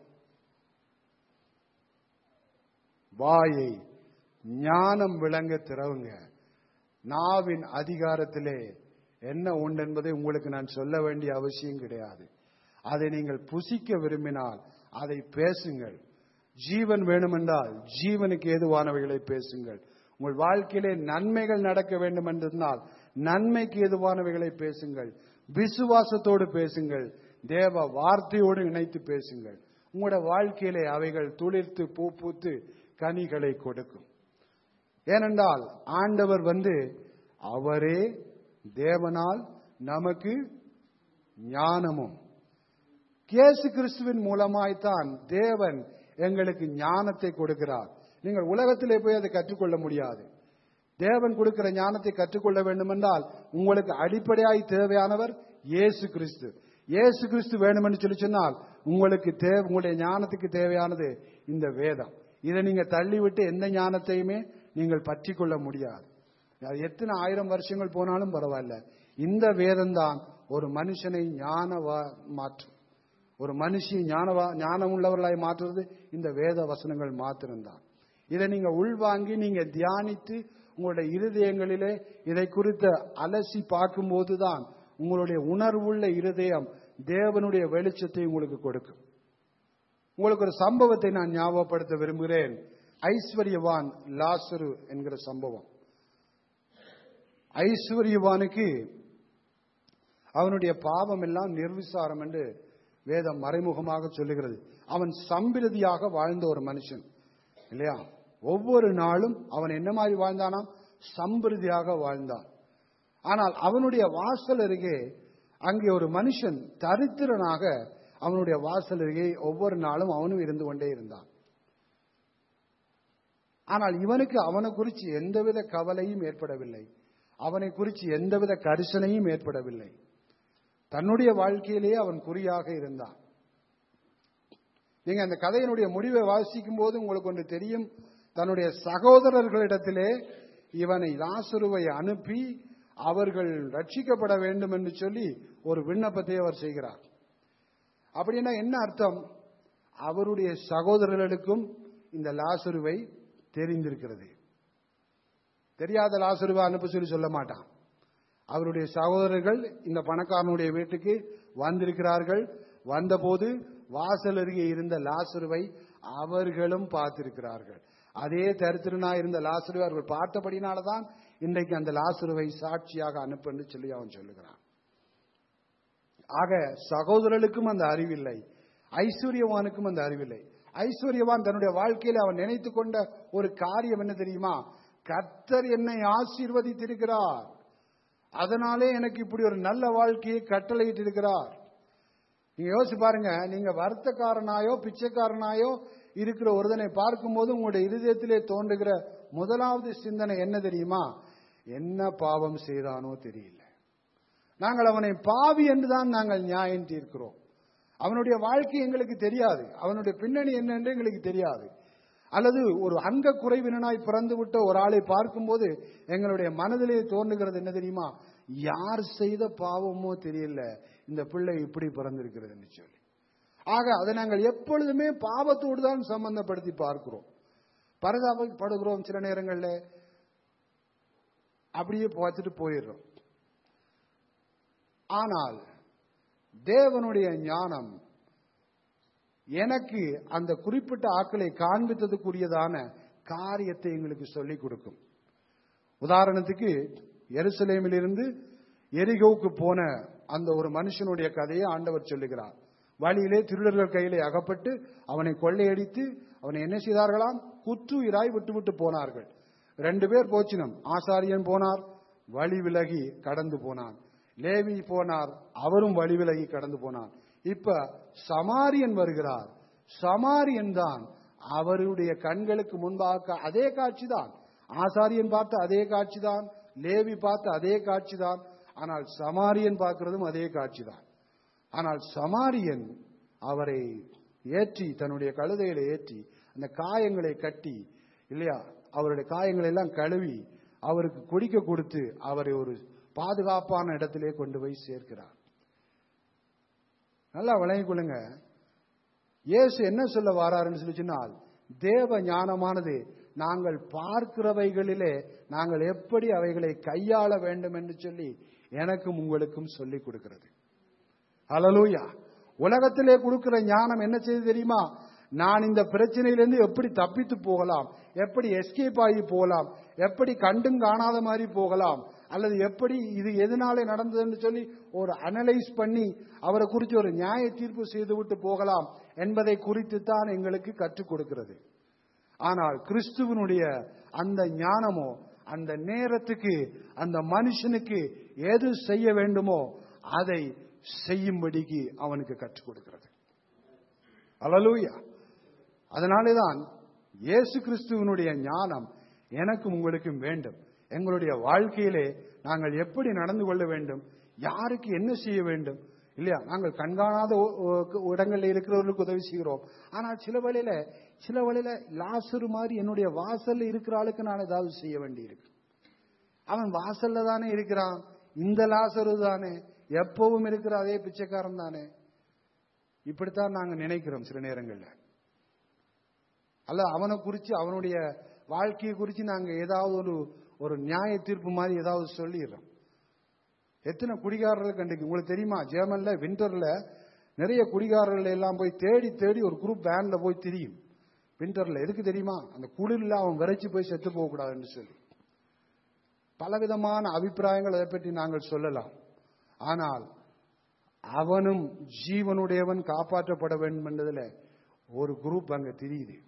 S1: வாயை ஞானம் விளங்க திறவுங்க நாவின் அதிகாரத்திலே என்ன உண்டு என்பதை உங்களுக்கு நான் சொல்ல வேண்டிய அவசியம் கிடையாது அதை நீங்கள் புசிக்க விரும்பினால் அதை பேசுங்கள் ஜீவன் வேண்டுமென்றால் ஜீவனுக்கு ஏதுவானவைகளை பேசுங்கள் உங்கள் வாழ்க்கையிலே நன்மைகள் நடக்க வேண்டும் என்றிருந்தால் நன்மைக்கு ஏதுவானவைகளை பேசுங்கள் விசுவாசத்தோடு பேசுங்கள் தேவ வார்த்தையோடு இணைத்து பேசுங்கள் உங்களோட வாழ்க்கையிலே அவைகள் துளிர்த்து பூ பூத்து கனிகளை கொடுக்கும் ஏனென்றால் ஆண்டவர் வந்து அவரே தேவனால் நமக்கு ஞானமும் இயேசு கிறிஸ்துவின் மூலமாய்த்தான் தேவன் எங்களுக்கு ஞானத்தை கொடுக்கிறார் நீங்கள் உலகத்திலே போய் அதை கற்றுக்கொள்ள முடியாது தேவன் கொடுக்கிற ஞானத்தை கற்றுக்கொள்ள வேண்டுமென்றால் உங்களுக்கு அடிப்படையாய் தேவையானவர் இயேசு கிறிஸ்து இயேசு கிறிஸ்து வேணுமென்று சொல்லி சொன்னால் உங்களுக்கு தேவை உங்களுடைய ஞானத்துக்கு தேவையானது இந்த வேதம் இதை நீங்க தள்ளிவிட்டு எந்த ஞானத்தையுமே நீங்கள் பற்றி கொள்ள முடியாது அது எத்தனை ஆயிரம் வருஷங்கள் போனாலும் பரவாயில்ல இந்த வேதம்தான் ஒரு மனுஷனை ஞானவா மாற்றும் ஒரு மனுஷி ஞானவா ஞானம் உள்ளவர்களாய் மாற்றுறது இந்த வேத வசனங்கள் மாத்திரம்தான் இதை நீங்க உள்வாங்கி நீங்க தியானித்து உங்களுடைய இருதயங்களிலே இதை குறித்த அலசி பார்க்கும்போது தான் உங்களுடைய உணர்வுள்ள இருதயம் தேவனுடைய வெளிச்சத்தை உங்களுக்கு கொடுக்கும் உங்களுக்கு ஒரு சம்பவத்தை நான் ஞாபகப்படுத்த விரும்புகிறேன் ஐஸ்வர்யவான் லாசரு என்கிற சம்பவம் ஐஸ்வர்யவானுக்கு அவனுடைய பாவம் எல்லாம் நிர்விசாரம் என்று வேதம் மறைமுகமாக சொல்லுகிறது அவன் சம்பிரதியாக வாழ்ந்த ஒரு மனுஷன் இல்லையா ஒவ்வொரு நாளும் அவன் என்ன மாதிரி வாழ்ந்தானாம் சம்பிரதியாக வாழ்ந்தான் ஆனால் அவனுடைய வாசல் அருகே அங்கே ஒரு மனுஷன் தரித்திரனாக அவனுடைய வாசல் அருகே ஒவ்வொரு நாளும் அவனும் இருந்து கொண்டே இருந்தான் ஆனால் இவனுக்கு அவனை குறித்து எந்தவித கவலையும் ஏற்படவில்லை அவனை குறித்து எந்தவித கரிசனையும் ஏற்படவில்லை தன்னுடைய வாழ்க்கையிலேயே அவன் குறியாக இருந்தான் நீங்க அந்த கதையினுடைய முடிவை வாசிக்கும் போது உங்களுக்கு ஒன்று தெரியும் தன்னுடைய சகோதரர்களிடத்திலே இவனை லாசுருவை அனுப்பி அவர்கள் ரட்சிக்கப்பட வேண்டும் என்று சொல்லி ஒரு விண்ணப்பத்தை அவர் செய்கிறார் அப்படின்னா என்ன அர்த்தம் அவருடைய சகோதரர்களுக்கும் இந்த லாசுருவை தெரிந்திருக்கிறது தெரியாத லாசுருவை அனுப்ப சொல்லி சொல்ல மாட்டான் அவருடைய சகோதரர்கள் இந்த பணக்காரனுடைய வீட்டுக்கு வந்திருக்கிறார்கள் வந்தபோது வாசல் அருகே இருந்த லாசுருவை அவர்களும் பார்த்திருக்கிறார்கள் அதே தரித்திரனா இருந்த லாசுருவை அவர்கள் பார்த்தபடினாலதான் இன்றைக்கு அந்த லாசுருவை சாட்சியாக அனுப்புன்னு சொல்லி அவன் சொல்லுகிறான் ஆக சகோதரர்களுக்கும் அந்த அறிவில்லை ஐஸ்வர்யவானுக்கும் அந்த அறிவில்லை ஐஸ்வர்யவான் தன்னுடைய வாழ்க்கையில் அவன் நினைத்து கொண்ட ஒரு காரியம் என்ன தெரியுமா கர்த்தர் என்னை ஆசீர்வதித்திருக்கிறார் அதனாலே எனக்கு இப்படி ஒரு நல்ல வாழ்க்கையை கட்டளையிட்டு இருக்கிறார் நீங்க யோசிச்சு பாருங்க நீங்க வருத்தக்காரனாயோ பிச்சைக்காரனாயோ இருக்கிற ஒருதனை பார்க்கும்போது உங்களுடைய இருதயத்திலே தோன்றுகிற முதலாவது சிந்தனை என்ன தெரியுமா என்ன பாவம் செய்தானோ தெரியல நாங்கள் அவனை பாவி என்றுதான் நாங்கள் நியாயம் தீர்க்கிறோம் அவனுடைய வாழ்க்கை எங்களுக்கு தெரியாது அவனுடைய பின்னணி என்ன என்று எங்களுக்கு தெரியாது அல்லது ஒரு அங்க குறைவினாய் பிறந்து விட்ட ஒரு ஆளை பார்க்கும்போது எங்களுடைய மனதிலே தோன்றுகிறது என்ன தெரியுமா யார் செய்த பாவமோ தெரியல இந்த பிள்ளை இப்படி பிறந்திருக்கிறதுன்னு சொல்லி ஆக அதை நாங்கள் எப்பொழுதுமே பாவத்தோடு தான் சம்பந்தப்படுத்தி பார்க்கிறோம் பரிதாபப்படுகிறோம் சில நேரங்களில் அப்படியே பார்த்துட்டு போயிடுறோம் ஆனால் தேவனுடைய ஞானம் எனக்கு அந்த குறிப்பிட்ட ஆக்களை காண்பித்ததுக்குரியதான காரியத்தை எங்களுக்கு சொல்லிக் கொடுக்கும் உதாரணத்துக்கு எருசலேமிலிருந்து எரிகோவுக்கு போன அந்த ஒரு மனுஷனுடைய கதையை ஆண்டவர் சொல்லுகிறார் வழியிலே திருடர்கள் கையிலே அகப்பட்டு அவனை கொள்ளையடித்து அவனை என்ன செய்தார்களாம் குற்றுயிராய் விட்டுவிட்டு போனார்கள் ரெண்டு பேர் போச்சினம் ஆசாரியன் போனார் வழி விலகி கடந்து போனான் லேவி போனார் அவரும் வழி விலகி கடந்து போனான் இப்ப சமாரியன் வருகிறார் சமாரியன் தான் அவருடைய கண்களுக்கு முன்பாக அதே காட்சி தான் ஆசாரியன் பார்த்த அதே காட்சி தான் லேவி பார்த்த அதே காட்சி தான் ஆனால் சமாரியன் பார்க்கிறதும் அதே காட்சி தான் ஆனால் சமாரியன் அவரை ஏற்றி தன்னுடைய கழுதையில ஏற்றி அந்த காயங்களை கட்டி இல்லையா அவருடைய காயங்களை எல்லாம் கழுவி அவருக்கு குடிக்க கொடுத்து அவரை ஒரு பாதுகாப்பான இடத்திலே கொண்டு போய் சேர்க்கிறார் நல்லா விளங்கிக் கொள்ளுங்க இயேசு என்ன சொல்ல வாராருன்னு சொல்லி சொன்னால் தேவ ஞானமானது நாங்கள் பார்க்கிறவைகளிலே நாங்கள் எப்படி அவைகளை கையாள வேண்டும் என்று சொல்லி எனக்கும் உங்களுக்கும் சொல்லிக் கொடுக்கிறது ஹalleluya உலகத்திலே கொடுக்கிற ஞானம் என்ன செய்து தெரியுமா நான் இந்த பிரச்சனையிலிருந்து எப்படி தப்பித்து போகலாம் எப்படி எஸ்கேப் ஆகி போகலாம் எப்படி கண்டும் காணாத மாதிரி போகலாம் அல்லது எப்படி இது எதனாலே நடந்ததுன்னு சொல்லி ஒரு அனலைஸ் பண்ணி அவரை குறித்து ஒரு நியாய தீர்ப்பு செய்துவிட்டு போகலாம் என்பதை குறித்து தான் எங்களுக்கு கற்றுக் கொடுக்கிறது ஆனால் கிறிஸ்துவனுடைய அந்த ஞானமோ அந்த நேரத்துக்கு அந்த மனுஷனுக்கு எது செய்ய வேண்டுமோ அதை செய்யும்படிக்கு அவனுக்கு கற்றுக் கொடுக்கிறது அலலூயா அதனாலேதான் இயேசு கிறிஸ்துவனுடைய ஞானம் எனக்கும் உங்களுக்கும் வேண்டும் எங்களுடைய வாழ்க்கையிலே நாங்கள் எப்படி நடந்து கொள்ள வேண்டும் யாருக்கு என்ன செய்ய வேண்டும் இல்லையா நாங்கள் கண்காணாத ஒ- ஒ- இடங்கள்ல இருக்கிறவர்களுக்கு உதவி செய்கிறோம் ஆனால் சில வேளையில சில வேளையில லாசரு மாதிரி என்னுடைய வாசல்ல இருக்கிற ஆளுக்கு நான் ஏதாவது செய்ய வேண்டியிருக்கு அவன் வாசல்ல தானே இருக்கிறான் இந்த லாசரு தானே எப்பவும் இருக்கிற அதே பிச்சைக்காரன் தானே இப்படித்தான் நாங்க நினைக்கிறோம் சில நேரங்கள்ல அல்ல அவனை குறிச்சு அவனுடைய வாழ்க்கையை குறிச்சு நாங்க ஏதாவது ஒரு ஒரு நியாய தீர்ப்பு மாதிரி ஏதாவது சொல்லிடுறோம் எத்தனை குடிகாரர்கள் கண்டிக்கு உங்களுக்கு தெரியுமா ஜெர்மன்ல விண்டர்ல நிறைய குடிகாரர்கள் எல்லாம் போய் தேடி தேடி ஒரு குரூப் வேன்ல போய் திரியும் விண்டர்ல எதுக்கு தெரியுமா அந்த குளிர்ல அவன் விரைச்சு போய் செத்து போக கூடாதுன்னு சொல்லி பலவிதமான அபிப்பிராயங்கள் அதை பற்றி நாங்கள் சொல்லலாம் ஆனால் அவனும் ஜீவனுடையவன் காப்பாற்றப்பட வேண்டும் என்பதுல ஒரு குரூப் அங்க தெரியுது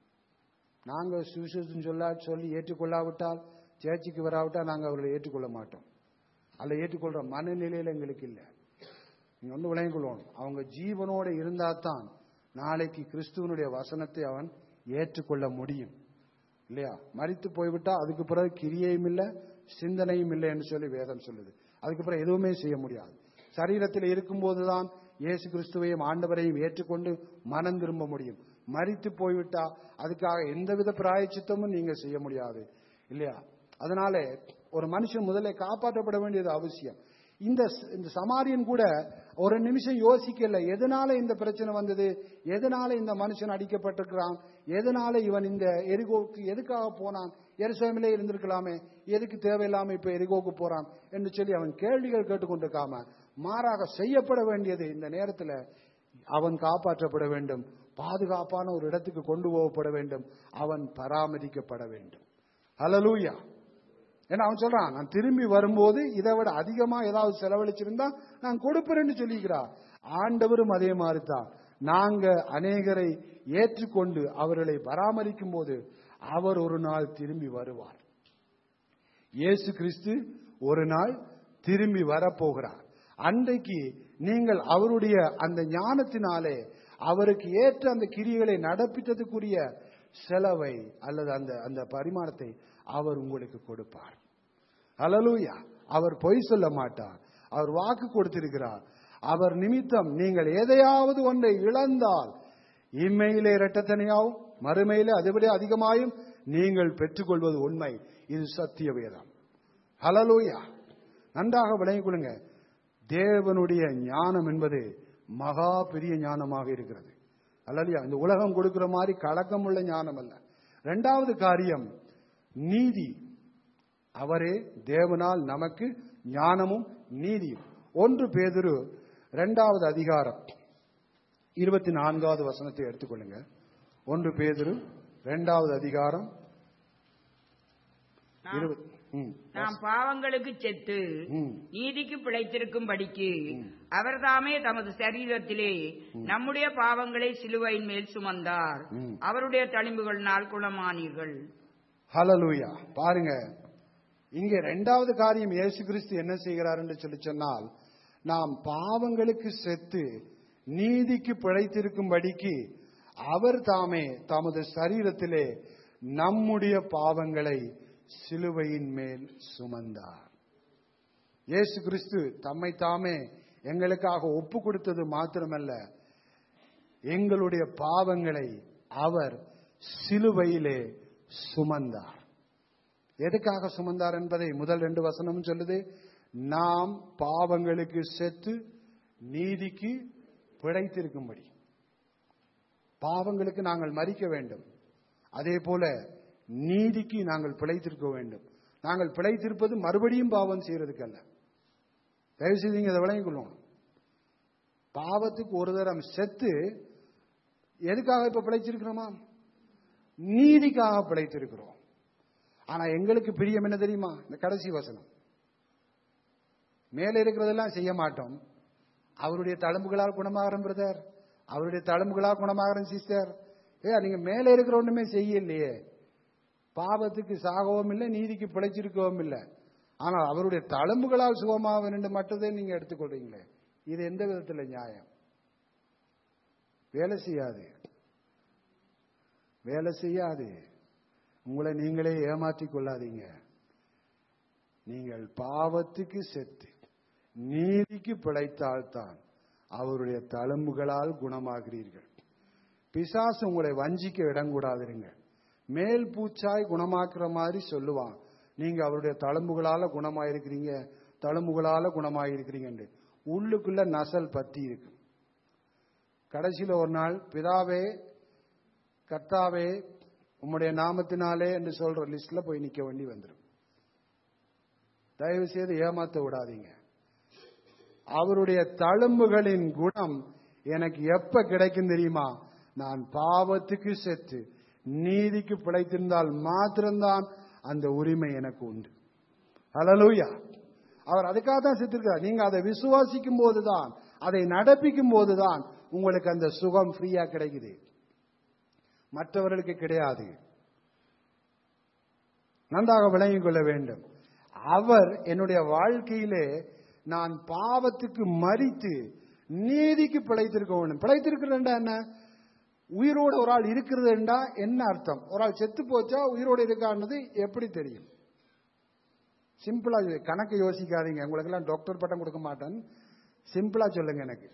S1: நாங்க சுவிசேஷம் சொல்ல சொல்லி ஏற்றுக்கொள்ளாவிட்டால் சேர்ச்சுக்கு வராவிட்டால் நாங்க அவர்களை ஏற்றுக்கொள்ள மாட்டோம் அல்ல ஏற்றுக்கொள்ற மனநிலையில எங்களுக்கு இல்லை நீங்க ஒன்று விளங்கிக் கொள்ளணும் அவங்க ஜீவனோட இருந்தா தான் நாளைக்கு கிறிஸ்துவனுடைய வசனத்தை அவன் ஏற்றுக்கொள்ள முடியும் இல்லையா மறித்து போய்விட்டா அதுக்கு பிறகு கிரியையும் இல்லை சிந்தனையும் இல்லை என்று சொல்லி வேதம் சொல்லுது அதுக்கு பிறகு எதுவுமே செய்ய முடியாது சரீரத்தில் இருக்கும்போதுதான் இயேசு கிறிஸ்துவையும் ஆண்டவரையும் ஏற்றுக்கொண்டு மனம் திரும்ப முடியும் மறித்து போய்விட்டா அதுக்காக எந்தவித பிராயச்சித்தமும் நீங்க செய்ய முடியாது இல்லையா அதனால ஒரு மனுஷன் முதல்ல காப்பாற்றப்பட வேண்டியது அவசியம் இந்த இந்த சமாரியன் கூட ஒரு நிமிஷம் யோசிக்கல எதனால இந்த பிரச்சனை வந்தது எதனால இந்த மனுஷன் அடிக்கப்பட்டிருக்கிறான் எதனால இவன் இந்த எரிகோக்கு எதுக்காக போனான் எருசலேமிலே இருந்திருக்கலாமே எதுக்கு தேவையில்லாம இப்ப எரிகோக்கு போறான் என்று சொல்லி அவன் கேள்விகள் கேட்டுக்கொண்டிருக்காம மாறாக செய்யப்பட வேண்டியது இந்த நேரத்துல அவன் காப்பாற்றப்பட வேண்டும் பாதுகாப்பான ஒரு இடத்துக்கு கொண்டு போகப்பட வேண்டும் அவன் பராமரிக்கப்பட வேண்டும் ஹalleluya ஏன்னா அவன் சொல்றான் நான் திரும்பி வரும்போது இதை விட அதிகமா ஏதாவது செலவழிச்சிருந்தா நான் கொடுப்பேன்னு சொல்லிக்கிறார் ஆண்டவரும் அதே மாதிரி தான் நாங்க அநேகரை ஏற்றுக்கொண்டு அவர்களை பராமரிக்கும் போது அவர் ஒரு நாள் திரும்பி வருவார் இயேசு கிறிஸ்து ஒரு நாள் திரும்பி வரப்போகிறார் அன்றைக்கு நீங்கள் அவருடைய அந்த ஞானத்தினாலே அவருக்கு ஏற்ற அந்த கிரிகளை நடப்பித்ததுக்குரிய செலவை அல்லது அந்த அந்த பரிமாணத்தை அவர் உங்களுக்கு கொடுப்பார் அலலூயா அவர் பொய் சொல்ல மாட்டார் அவர் வாக்கு கொடுத்திருக்கிறார் அவர் நிமித்தம் நீங்கள் எதையாவது ஒன்றை இழந்தால் இம்மையிலே இரட்டத்தனையாவும் மறுமையிலே அதைவிட அதிகமாயும் நீங்கள் பெற்றுக்கொள்வது உண்மை இது சத்திய வேதம் ஹலலூயா நன்றாக விளங்கிக் கொள்ளுங்க தேவனுடைய ஞானம் என்பது மகா பெரிய ஞானமாக இருக்கிறது அல்லையா இந்த உலகம் கொடுக்கிற மாதிரி கலக்கம் உள்ள ஞானம் அல்ல இரண்டாவது காரியம் நீதி அவரே தேவனால் நமக்கு ஞானமும் நீதியும் ஒன்று பேதுரு இரண்டாவது அதிகாரம் இருபத்தி நான்காவது வசனத்தை எடுத்துக்கொள்ளுங்க ஒன்று பேதுரு இரண்டாவது அதிகாரம்
S2: நாம்-
S1: இருபது ம்.
S2: நாம் பாவங்களுக்கு செத்து
S1: ம்.
S2: நீதிக்கு பிழைத்திருக்கும்படிக்கு அவர்தாமே தமது சரீரத்திலே நம்முடைய பாவங்களை சிலுவையின் மேல் சுமந்தார்
S1: ம்.
S2: அவருடைய தளிம்புகளினால் குணமானீர்கள்
S1: ஹalleluya பாருங்க இங்கே இரண்டாவது காரியம் இயேசு கிறிஸ்து என்ன செய்கிறார் என்று சொல்லி சொன்னால் நாம் பாவங்களுக்கு செத்து நீதிக்கு பிழைத்திருக்கும்படிக்கு அவர் தாமே தமது சரீரத்திலே நம்முடைய பாவங்களை சிலுவையின் மேல் சுமந்தார் இயேசு கிறிஸ்து தம்மை தாமே எங்களுக்காக ஒப்பு கொடுத்தது மாத்திரமல்ல எங்களுடைய பாவங்களை அவர் சிலுவையிலே சுமந்தார் எதுக்காக சுமந்தார் என்பதை முதல் ரெண்டு வசனமும் சொல்லுது நாம் பாவங்களுக்கு செத்து நீதிக்கு பிழைத்திருக்கும்படி பாவங்களுக்கு நாங்கள் மறிக்க வேண்டும் அதே போல நீதிக்கு நாங்கள் பிழைத்திருக்க வேண்டும் நாங்கள் பிழைத்திருப்பது மறுபடியும் பாவம் செய்யறதுக்கு அல்ல தயவு செய்து நீங்க அதை விளங்கிக் கொள்ளணும் பாவத்துக்கு ஒரு தரம் செத்து எதுக்காக இப்ப பிழைச்சிருக்கிறோமா நீதிக்காக பிழைத்திருக்கிறோம் ஆனா எங்களுக்கு பிரியம் என்ன தெரியுமா இந்த கடைசி வசனம் மேலே இருக்கிறதெல்லாம் செய்ய மாட்டோம் அவருடைய தழும்புகளால் குணமாகறோம் பிரதர் அவருடைய தழும்புகளால் குணமாகறோம் சிஸ்டர் ஏ நீங்க மேலே இருக்கிற ஒண்ணுமே செய்யலையே பாவத்துக்கு சாகவும் இல்லை நீதிக்கு பிழைச்சிருக்கவும் இல்லை ஆனால் அவருடைய தழும்புகளால் சுகமாக வேண்டும் மட்டும்தான் நீங்க எடுத்துக்கொள்றீங்களே இது எந்த விதத்துல நியாயம் வேலை செய்யாது வேலை செய்யாது உங்களை நீங்களே ஏமாற்றிக் கொள்ளாதீங்க நீங்கள் பாவத்துக்கு செத்து நீதிக்கு பிழைத்தால்தான் அவருடைய தழும்புகளால் குணமாகிறீர்கள் பிசாசு உங்களை வஞ்சிக்க இடங்கூடாதிருங்க மேல் பூச்சாய் குணமாக்குற மாதிரி சொல்லுவான் நீங்க அவருடைய தழும்புகளால குணமாயிருக்கிறீங்க தழும்புகளால குணமாயிருக்கிறீங்க உள்ளுக்குள்ள நசல் பத்தி இருக்கு கடைசியில ஒரு நாள் பிதாவே கர்த்தாவே உம்முடைய நாமத்தினாலே என்று சொல்ற லிஸ்ட்ல போய் நிக்க வேண்டி வந்துடும் தயவு செய்து ஏமாத்த விடாதீங்க அவருடைய தழும்புகளின் குணம் எனக்கு எப்ப கிடைக்கும் தெரியுமா நான் பாவத்துக்கு செத்து நீதிக்கு பிழைத்திருந்தால் மாத்திரம்தான் அந்த உரிமை எனக்கு உண்டு ஹalleluya அவர் அதுக்காக தான் செத்திருக்கிறார் நீங்க அதை விசுவாசிக்கும் போதுதான் அதை நடப்பிக்கும் போதுதான் உங்களுக்கு அந்த சுகம் ஃப்ரீயா கிடைக்குது மற்றவர்களுக்கு கிடையாது நன்றாக விளங்கிக் கொள்ள வேண்டும் அவர் என்னுடைய வாழ்க்கையிலே நான் பாவத்துக்கு மறித்து நீதிக்கு பிழைத்திருக்க வேண்டும் பிழைத்திருக்கிறேன்டா என்ன உயிரோடு ஒரு ஆள் இருக்கிறதுண்டா என்ன அர்த்தம் ஒரு ஆள் செத்து போச்சா உயிரோடு இருக்கான்றது எப்படி தெரியும் சிம்பிளா யோ- கணக்கு யோசிக்காதீங்க உங்களுக்கு எல்லாம் டாக்டர் பட்டம் கொடுக்க மாட்டேன் சிம்பிளா சொல்லுங்க எனக்கு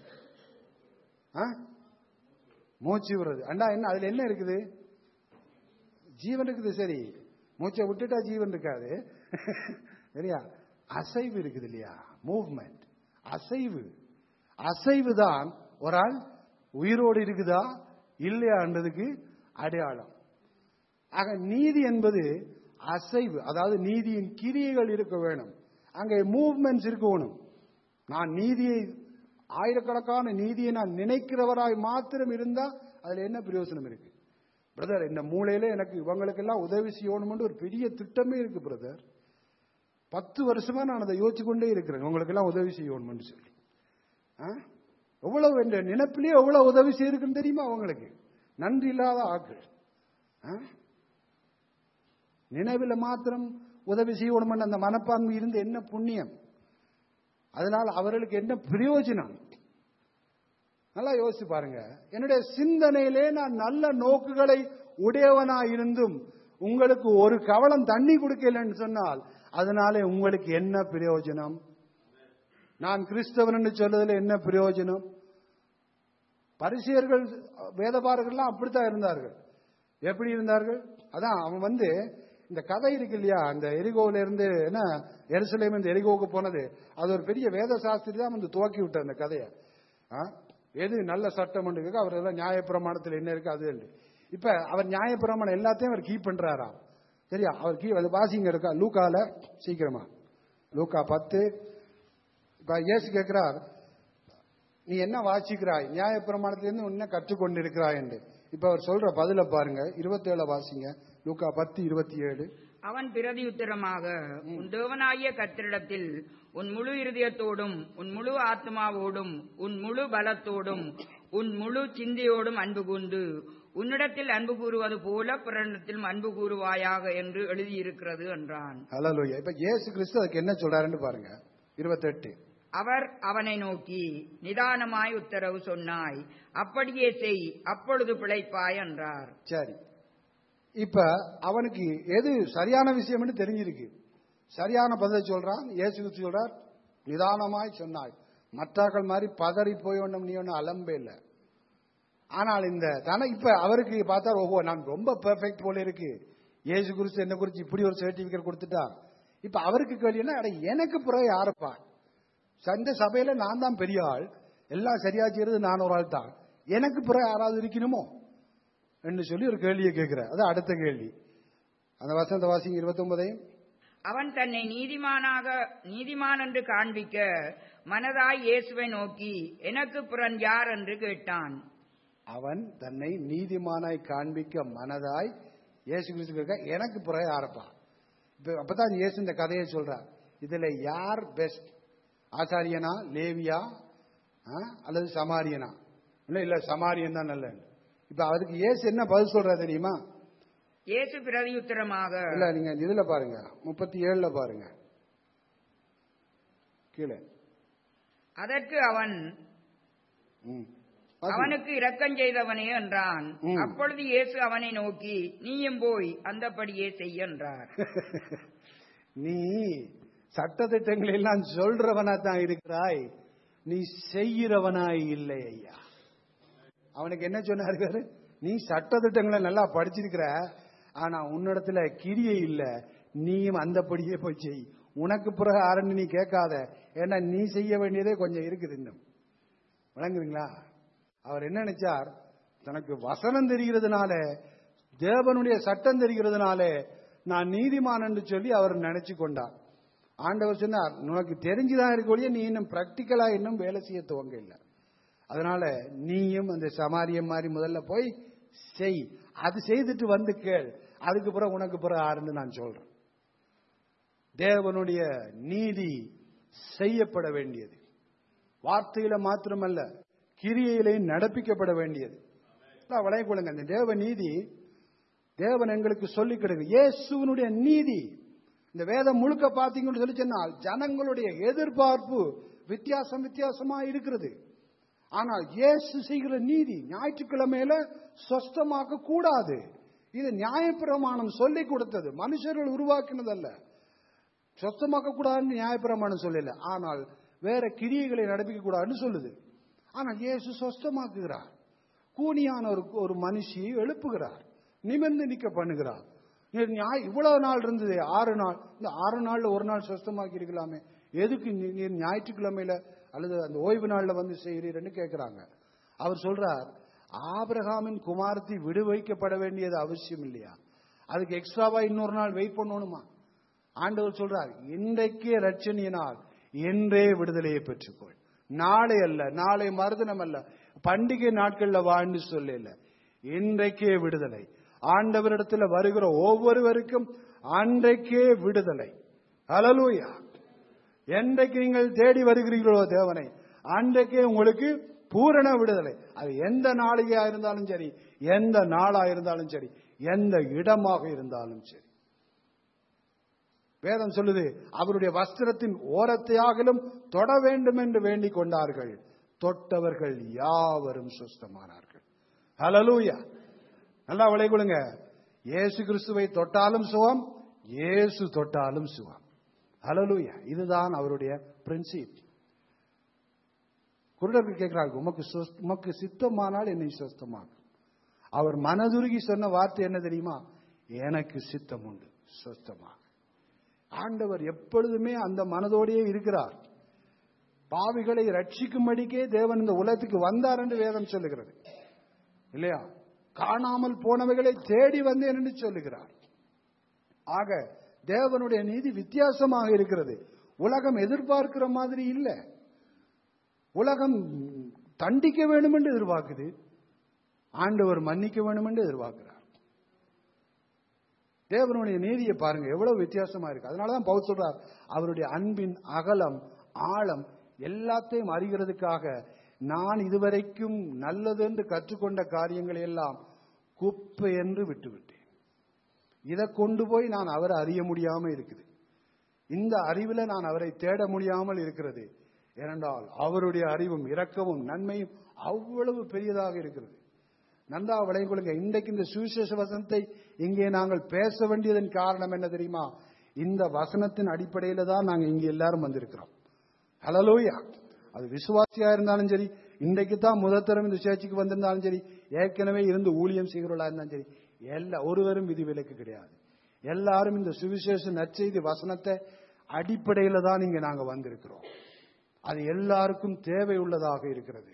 S1: ஆ? மூச்சு விடுறது அண்டா என்ன அதுல என்ன இருக்குது ஜீவன் இருக்குது சரி மூச்சை விட்டுட்டா ஜீவன் இருக்காது சரியா அசைவு இருக்குது இல்லையா மூவ்மெண்ட் அசைவு அசைவு தான் ஒரு ஆள் உயிரோடு இருக்குதா இல்லையான்றதுக்கு அடையாளம் ஆக நீதி என்பது அசைவு அதாவது நீதியின் கிரியைகள் இருக்க வேணும் அங்கே மூவ்மெண்ட்ஸ் இருக்கணும் நான் நீதியை ஆயிரக்கணக்கான நீதியை நான் நினைக்கிறவராய் மாத்திரம் இருந்தா அதுல என்ன பிரயோஜனம் இருக்கு பிரதர் இந்த மூலையில எனக்கு இவங்களுக்கெல்லாம் உதவி செய்யணும்னு ஒரு பெரிய திட்டமே இருக்கு பிரதர் பத்து வருஷமா நான் அதை யோசிச்சு கொண்டே இருக்கிறேன் உங்களுக்கெல்லாம் உதவி செய்யணும்னு சொல்லி ஆ? எவ்வளவு என்ற நினைப்பிலே எவ்வளவு உதவி செய்யிருக்குன்னு தெரியுமா அவங்களுக்கு நன்றி இல்லாத ஆக்கள் ஆ? நினைவில் மாத்திரம் உதவி செய்யணும்னு அந்த மனப்பான்மை இருந்து என்ன புண்ணியம் அதனால் அவர்களுக்கு என்ன பிரயோஜனம் நல்லா யோசிச்சு பாருங்க என்னுடைய சிந்தனையிலே நான் நல்ல நோக்குகளை உடையவனா இருந்தும் உங்களுக்கு ஒரு கவலம் தண்ணி கொடுக்கலன்னு சொன்னால் அதனாலே உங்களுக்கு என்ன பிரயோஜனம் நான் கிறிஸ்தவன் என்று சொல்றதுல என்ன பிரயோஜனம் பரிசியர்கள் வேதபாரர்கள்லாம் அப்படித்தான் இருந்தார்கள் எப்படி இருந்தார்கள் அதான் அவன் வந்து இந்த கதை இருக்கு இல்லையா அந்த எரிகோவில இருந்து என்ன எருசலேம் இந்த எரிகோவுக்கு போனது அது ஒரு பெரிய வேத சாஸ்திரி தான் வந்து துவக்கி விட்டார் அந்த கதையை ஆ? எது நல்ல சட்டம் இருக்கு அவர் எல்லாம் நியாயப்பிரமாணத்தில் என்ன இருக்கு அது உண்டு. இப்ப அவர் நியாயப்பிரமாணம் எல்லாத்தையும் அவர் கீப் பண்றாராம் சரியா அவர் கீ அது வாசிங்க இருக்கா லூக்கால சீக்கிரமா லூக்கா பத்து இப்ப இயேசு கேட்கிறார் நீ என்ன வாசிக்கிறாய் நியாயப்பிரமாணத்திலிருந்து என்ன கற்றுக்கொண்டு இருக்கிறாய் என்று இப்ப அவர் சொல்ற பதில பாருங்க இருபத்தேழு வாசிங்க லூக்கா பத்து இருபத்தி ஏழு
S2: அவன் பிரதியுத்தரமாக உன் தேவனாகிய கர்த்தரிடத்தில் உன் முழு இருதயத்தோடும் உன் முழு ஆத்மாவோடும் உன் முழு பலத்தோடும் உன் முழு சிந்தையோடும் அன்பு கூர்ந்து உன்னிடத்தில் அன்பு கூறுவது போல பிறனிடத்திலும் அன்பு கூறுவாயாக என்று எழுதியிருக்கிறது என்றான்
S1: ஹalleluya இப்ப இயேசு கிறிஸ்து அதுக்கு என்ன சொல்றாருன்னு பாருங்க இருபத்தெட்டு
S2: அவர் அவனை நோக்கி நிதானமாய் உத்தரவு சொன்னாய் அப்படியே செய் அப்பொழுது பிழைப்பாய் என்றார்
S1: சரி இப்ப அவனுக்கு எது சரியான விஷயம்னு தெரிஞ்சிருக்கு சரியான பதில் சொல்றான் இயேசு கிறிஸ்து சொல்றார் நிதானமாய் சொன்னாய் மற்றாக்கள் மாதிரி பதறி போய் ஒண்ணும் நீ ஒன்னும் அலம்பே இல்லை ஆனால் இந்த தானே இப்ப அவருக்கு பார்த்தா ஓஹோ நான் ரொம்ப பெர்ஃபெக்ட் போல இருக்கு இயேசு குறித்து என்ன குறித்து இப்படி ஒரு சர்டிபிகேட் கொடுத்துட்டா இப்ப அவருக்கு கேள்வி என்ன அட எனக்கு பிறகு யாருப்பா இந்த சபையில நான் தான் பெரிய ஆள் எல்லாம் சரியா செய்யறது நான் ஒரு ஆள் தான் எனக்கு பிறகு யாராவது இருக்கணுமோ என்று சொல்லி ஒரு கேள்வியை கேட்கிறார் அது அடுத்த கேள்வி அந்த வசந்த வாசிங்க இருபத்தி ஒன்பதையும்
S2: அவன் தன்னை நீதிமானாக நீதிமான் என்று காண்பிக்க மனதாய் இயேசுவை நோக்கி எனக்கு புறன் யார் என்று கேட்டான்
S1: அவன் தன்னை நீதிமானாய் காண்பிக்க மனதாய் இயேசு கிறிஸ்து கேட்க எனக்கு பிறகு யாரப்பா இப்ப அப்பதான் இயேசு இந்த கதையை சொல்றார் இதுல யார் பெஸ்ட் ஆசாரியனா லேவியா ஆ? அல்லது சமாரியனா இல்ல இல்ல சமாரியன் தான் நல்ல இப்ப அதுக்கு இயேசு என்ன பதில் சொல்றா தெரியுமா
S2: இயேசு பிரதியுத்தரமாக
S1: இல்ல நீங்க இதுல பாருங்க முப்பத்தி ஏழுல பாருங்க கீழே
S2: அதற்கு அவன்
S1: ம். வாசிங்க.
S2: அவனுக்கு இரக்கம் செய்தவனே என்றான்
S1: ம்.
S2: அப்பொழுது இயேசு அவனை நோக்கி நீயும் போய் அந்தப்படியே செய் என்றார்
S1: நீ சட்டத்திட்டங்களை எல்லாம் சொல்றவனா தான் இருக்கிறாய் நீ செய்கிறவனாய் இல்லை ஐயா அவனுக்கு என்ன சொன்னாரு பாரு? நீ சட்டத்திட்டங்களை நல்லா படிச்சிருக்கிற ஆனா உன்னிடத்துல கிரியை இல்ல நீயும் அந்தபடியே போய் செய் உனக்கு பிறகு ஆரண்டு நீ கேட்காத ஏன்னா நீ செய்ய வேண்டியதே கொஞ்சம் இருக்குது இன்னும் விளங்குறீங்களா அவர் என்ன நினைச்சார் தனக்கு வசனம் தெரிகிறதுனால தேவனுடைய சட்டம் தெரிகிறதுனால நான் நீதிமான் என்று சொல்லி அவர் நினைச்சு கொண்டார் ஆண்டவர் சொன்னார் உனக்கு தெரிஞ்சுதான் இருக்க ஒழிய நீ இன்னும் பிராக்டிக்கலா இன்னும் வேலை செய்ய துவங்க இல்லை அதனால நீயும் அந்த சமாரியம் மாதிரி முதல்ல போய் செய் அது செய்துட்டு வந்து கேள் அதுக்கு பிறகு உனக்கு பிறகு ஆறுன்னு நான் சொல்றேன் தேவனுடைய நீதி செய்யப்பட வேண்டியது வார்த்தையில மாத்திரமல்ல கிரியையிலையும் நடப்பிக்கப்பட வேண்டியது வளைய கொள்ளுங்க இந்த தேவ நீதி தேவன் எங்களுக்கு சொல்லி கிடக்கு இயேசுவனுடைய நீதி இந்த வேதம் முழுக்க பார்த்தீங்கன்னு சொல்லி சொன்னால் ஜனங்களுடைய எதிர்பார்ப்பு வித்தியாசம் வித்தியாசமா இருக்கிறது ஆனால் இயேசு செய்கிற நீதி ஞாயிற்றுக்கிழமையில சொஸ்தமாக்க கூடாது இது நியாயப்பிரமாணம் சொல்லி கொடுத்தது மனுஷர்கள் உருவாக்கினதல்ல சொஸ்தமாக்க கூடாதுன்னு நியாயப்பிரமாணம் சொல்லல ஆனால் வேற கிரியைகளை நடப்பிக்க கூடாதுன்னு சொல்லுது ஆனால் இயேசு சொஸ்தமாக்குகிறார் கூனியான ஒரு ஒரு மனுஷியை எழுப்புகிறார் நிமிர்ந்து நிக்க பண்ணுகிறார் நீர் நியாய இவ்வளவு நாள் இருந்தது ஆறு நாள் இந்த ஆறு நாள்ல ஒரு நாள் சொஸ்தமாக்கி இருக்கலாமே எதுக்கு நீ- நீர் ஞாயிற்றுக்கிழமையில அல்லது அந்த ஓய்வு நாள்ல வந்து செய்கிறீர்னு கேட்கிறாங்க அவர் சொல்றார் ஆபிரகாமின் குமாரத்தை விடுவிக்கப்பட வேண்டியது அவசியம் இல்லையா அதுக்கு எக்ஸ்ட்ராவா இன்னொரு நாள் வெயிட் பண்ணணுமா ஆண்டவர் சொல்றார் இன்றைக்கே ரட்சணியினால் என்றே விடுதலையை பெற்றுக்கொள் நாளை அல்ல நாளை மறுதினம் அல்ல பண்டிகை நாட்கள்ல வாழ்ந்து சொல்லல இன்றைக்கே விடுதலை ஆண்டவரிடத்துல வருகிற ஒவ்வொருவருக்கும் அன்றைக்கே விடுதலை ஹalleluya என்றைக்கு நீங்கள் தேடி வருகிறீர்களோ தேவனை அன்றைக்கே உங்களுக்கு பூரண விடுதலை அது எந்த நாளிகையா இருந்தாலும் சரி எந்த நாளா இருந்தாலும் சரி எந்த இடமாக இருந்தாலும் சரி வேதம் சொல்லுது அவருடைய வஸ்திரத்தின் ஓரத்தையாகிலும் தொட வேண்டும் என்று வேண்டிக் கொண்டார்கள் தொட்டவர்கள் யாவரும் சுஸ்தமானார்கள் ஹalleluya நல்லா விளைகுளுங்க இயேசு கிறிஸ்துவை தொட்டாலும் சுகம் இயேசு தொட்டாலும் சுகம் ஹalleluya இதுதான் அவருடைய பிரின்சிப் குருடர்கள் கேட்கிறாங்க உமக்கு சுஸ்- உமக்கு சித்தமானால் என்னை சுஸ்தமாக்கும் அவர் மனதுருகி சொன்ன வார்த்தை என்ன தெரியுமா எனக்கு சித்தம் உண்டு சுஸ்தமாக ஆண்டவர் எப்பொழுதுமே அந்த மனதோடையே இருக்கிறார் பாவிகளை ரட்சிக்கும்படிக்கே தேவன் இந்த உலகத்துக்கு வந்தார் என்று வேதம் சொல்லுகிறது இல்லையா காணாமல் போனவைகளை தேடி வந்தேன் என்று சொல்லுகிறார் ஆக தேவனுடைய நீதி வித்தியாசமாக இருக்கிறது உலகம் எதிர்பார்க்கிற மாதிரி இல்லை உலகம் தண்டிக்க வேண்டும் என்று எதிர்பார்க்குது ஆண்டவர் மன்னிக்க வேண்டும் என்று எதிர்பார்க்கிறார் தேவனுடைய நீதியை பாருங்க எவ்வளவு வித்தியாசமா இருக்கு அதனாலதான் பவுல் சொல்றார் அவருடைய அன்பின் அகலம் ஆழம் எல்லாத்தையும் அறிகிறதுக்காக நான் இதுவரைக்கும் நல்லது என்று கற்றுக்கொண்ட காரியங்களை எல்லாம் குப்பை என்று விட்டுவிட்டேன் இதை கொண்டு போய் நான் அவரை அறிய முடியாம இருக்குது இந்த அறிவில நான் அவரை தேட முடியாமல் இருக்கிறது ஏனென்றால் அவருடைய அறிவும் இரக்கமும் நன்மையும் அவ்வளவு பெரியதாக இருக்கிறது நன்றா விளையொள்ளுங்க இன்றைக்கு இந்த சுவிசேஷ வசனத்தை இங்கே நாங்கள் பேச வேண்டியதன் காரணம் என்ன தெரியுமா இந்த வசனத்தின் அடிப்படையில தான் நாங்க இங்க எல்லாரும் வந்திருக்கிறோம் ஹலலோயா அது விசுவாசியா இருந்தாலும் சரி இன்றைக்கு தான் முதத்தரம் இந்த சேர்ச்சிக்கு வந்திருந்தாலும் சரி ஏற்கனவே இருந்து ஊழியம் செய்கிறவர்களா இருந்தாலும் சரி எல்லா ஒருவரும் விதிவிலக்கு கிடையாது எல்லாரும் இந்த சுவிசேஷ நற்செய்தி வசனத்தை அடிப்படையில தான் இங்க நாங்க வந்திருக்கிறோம் அது எல்லாருக்கும் தேவை உள்ளதாக இருக்கிறது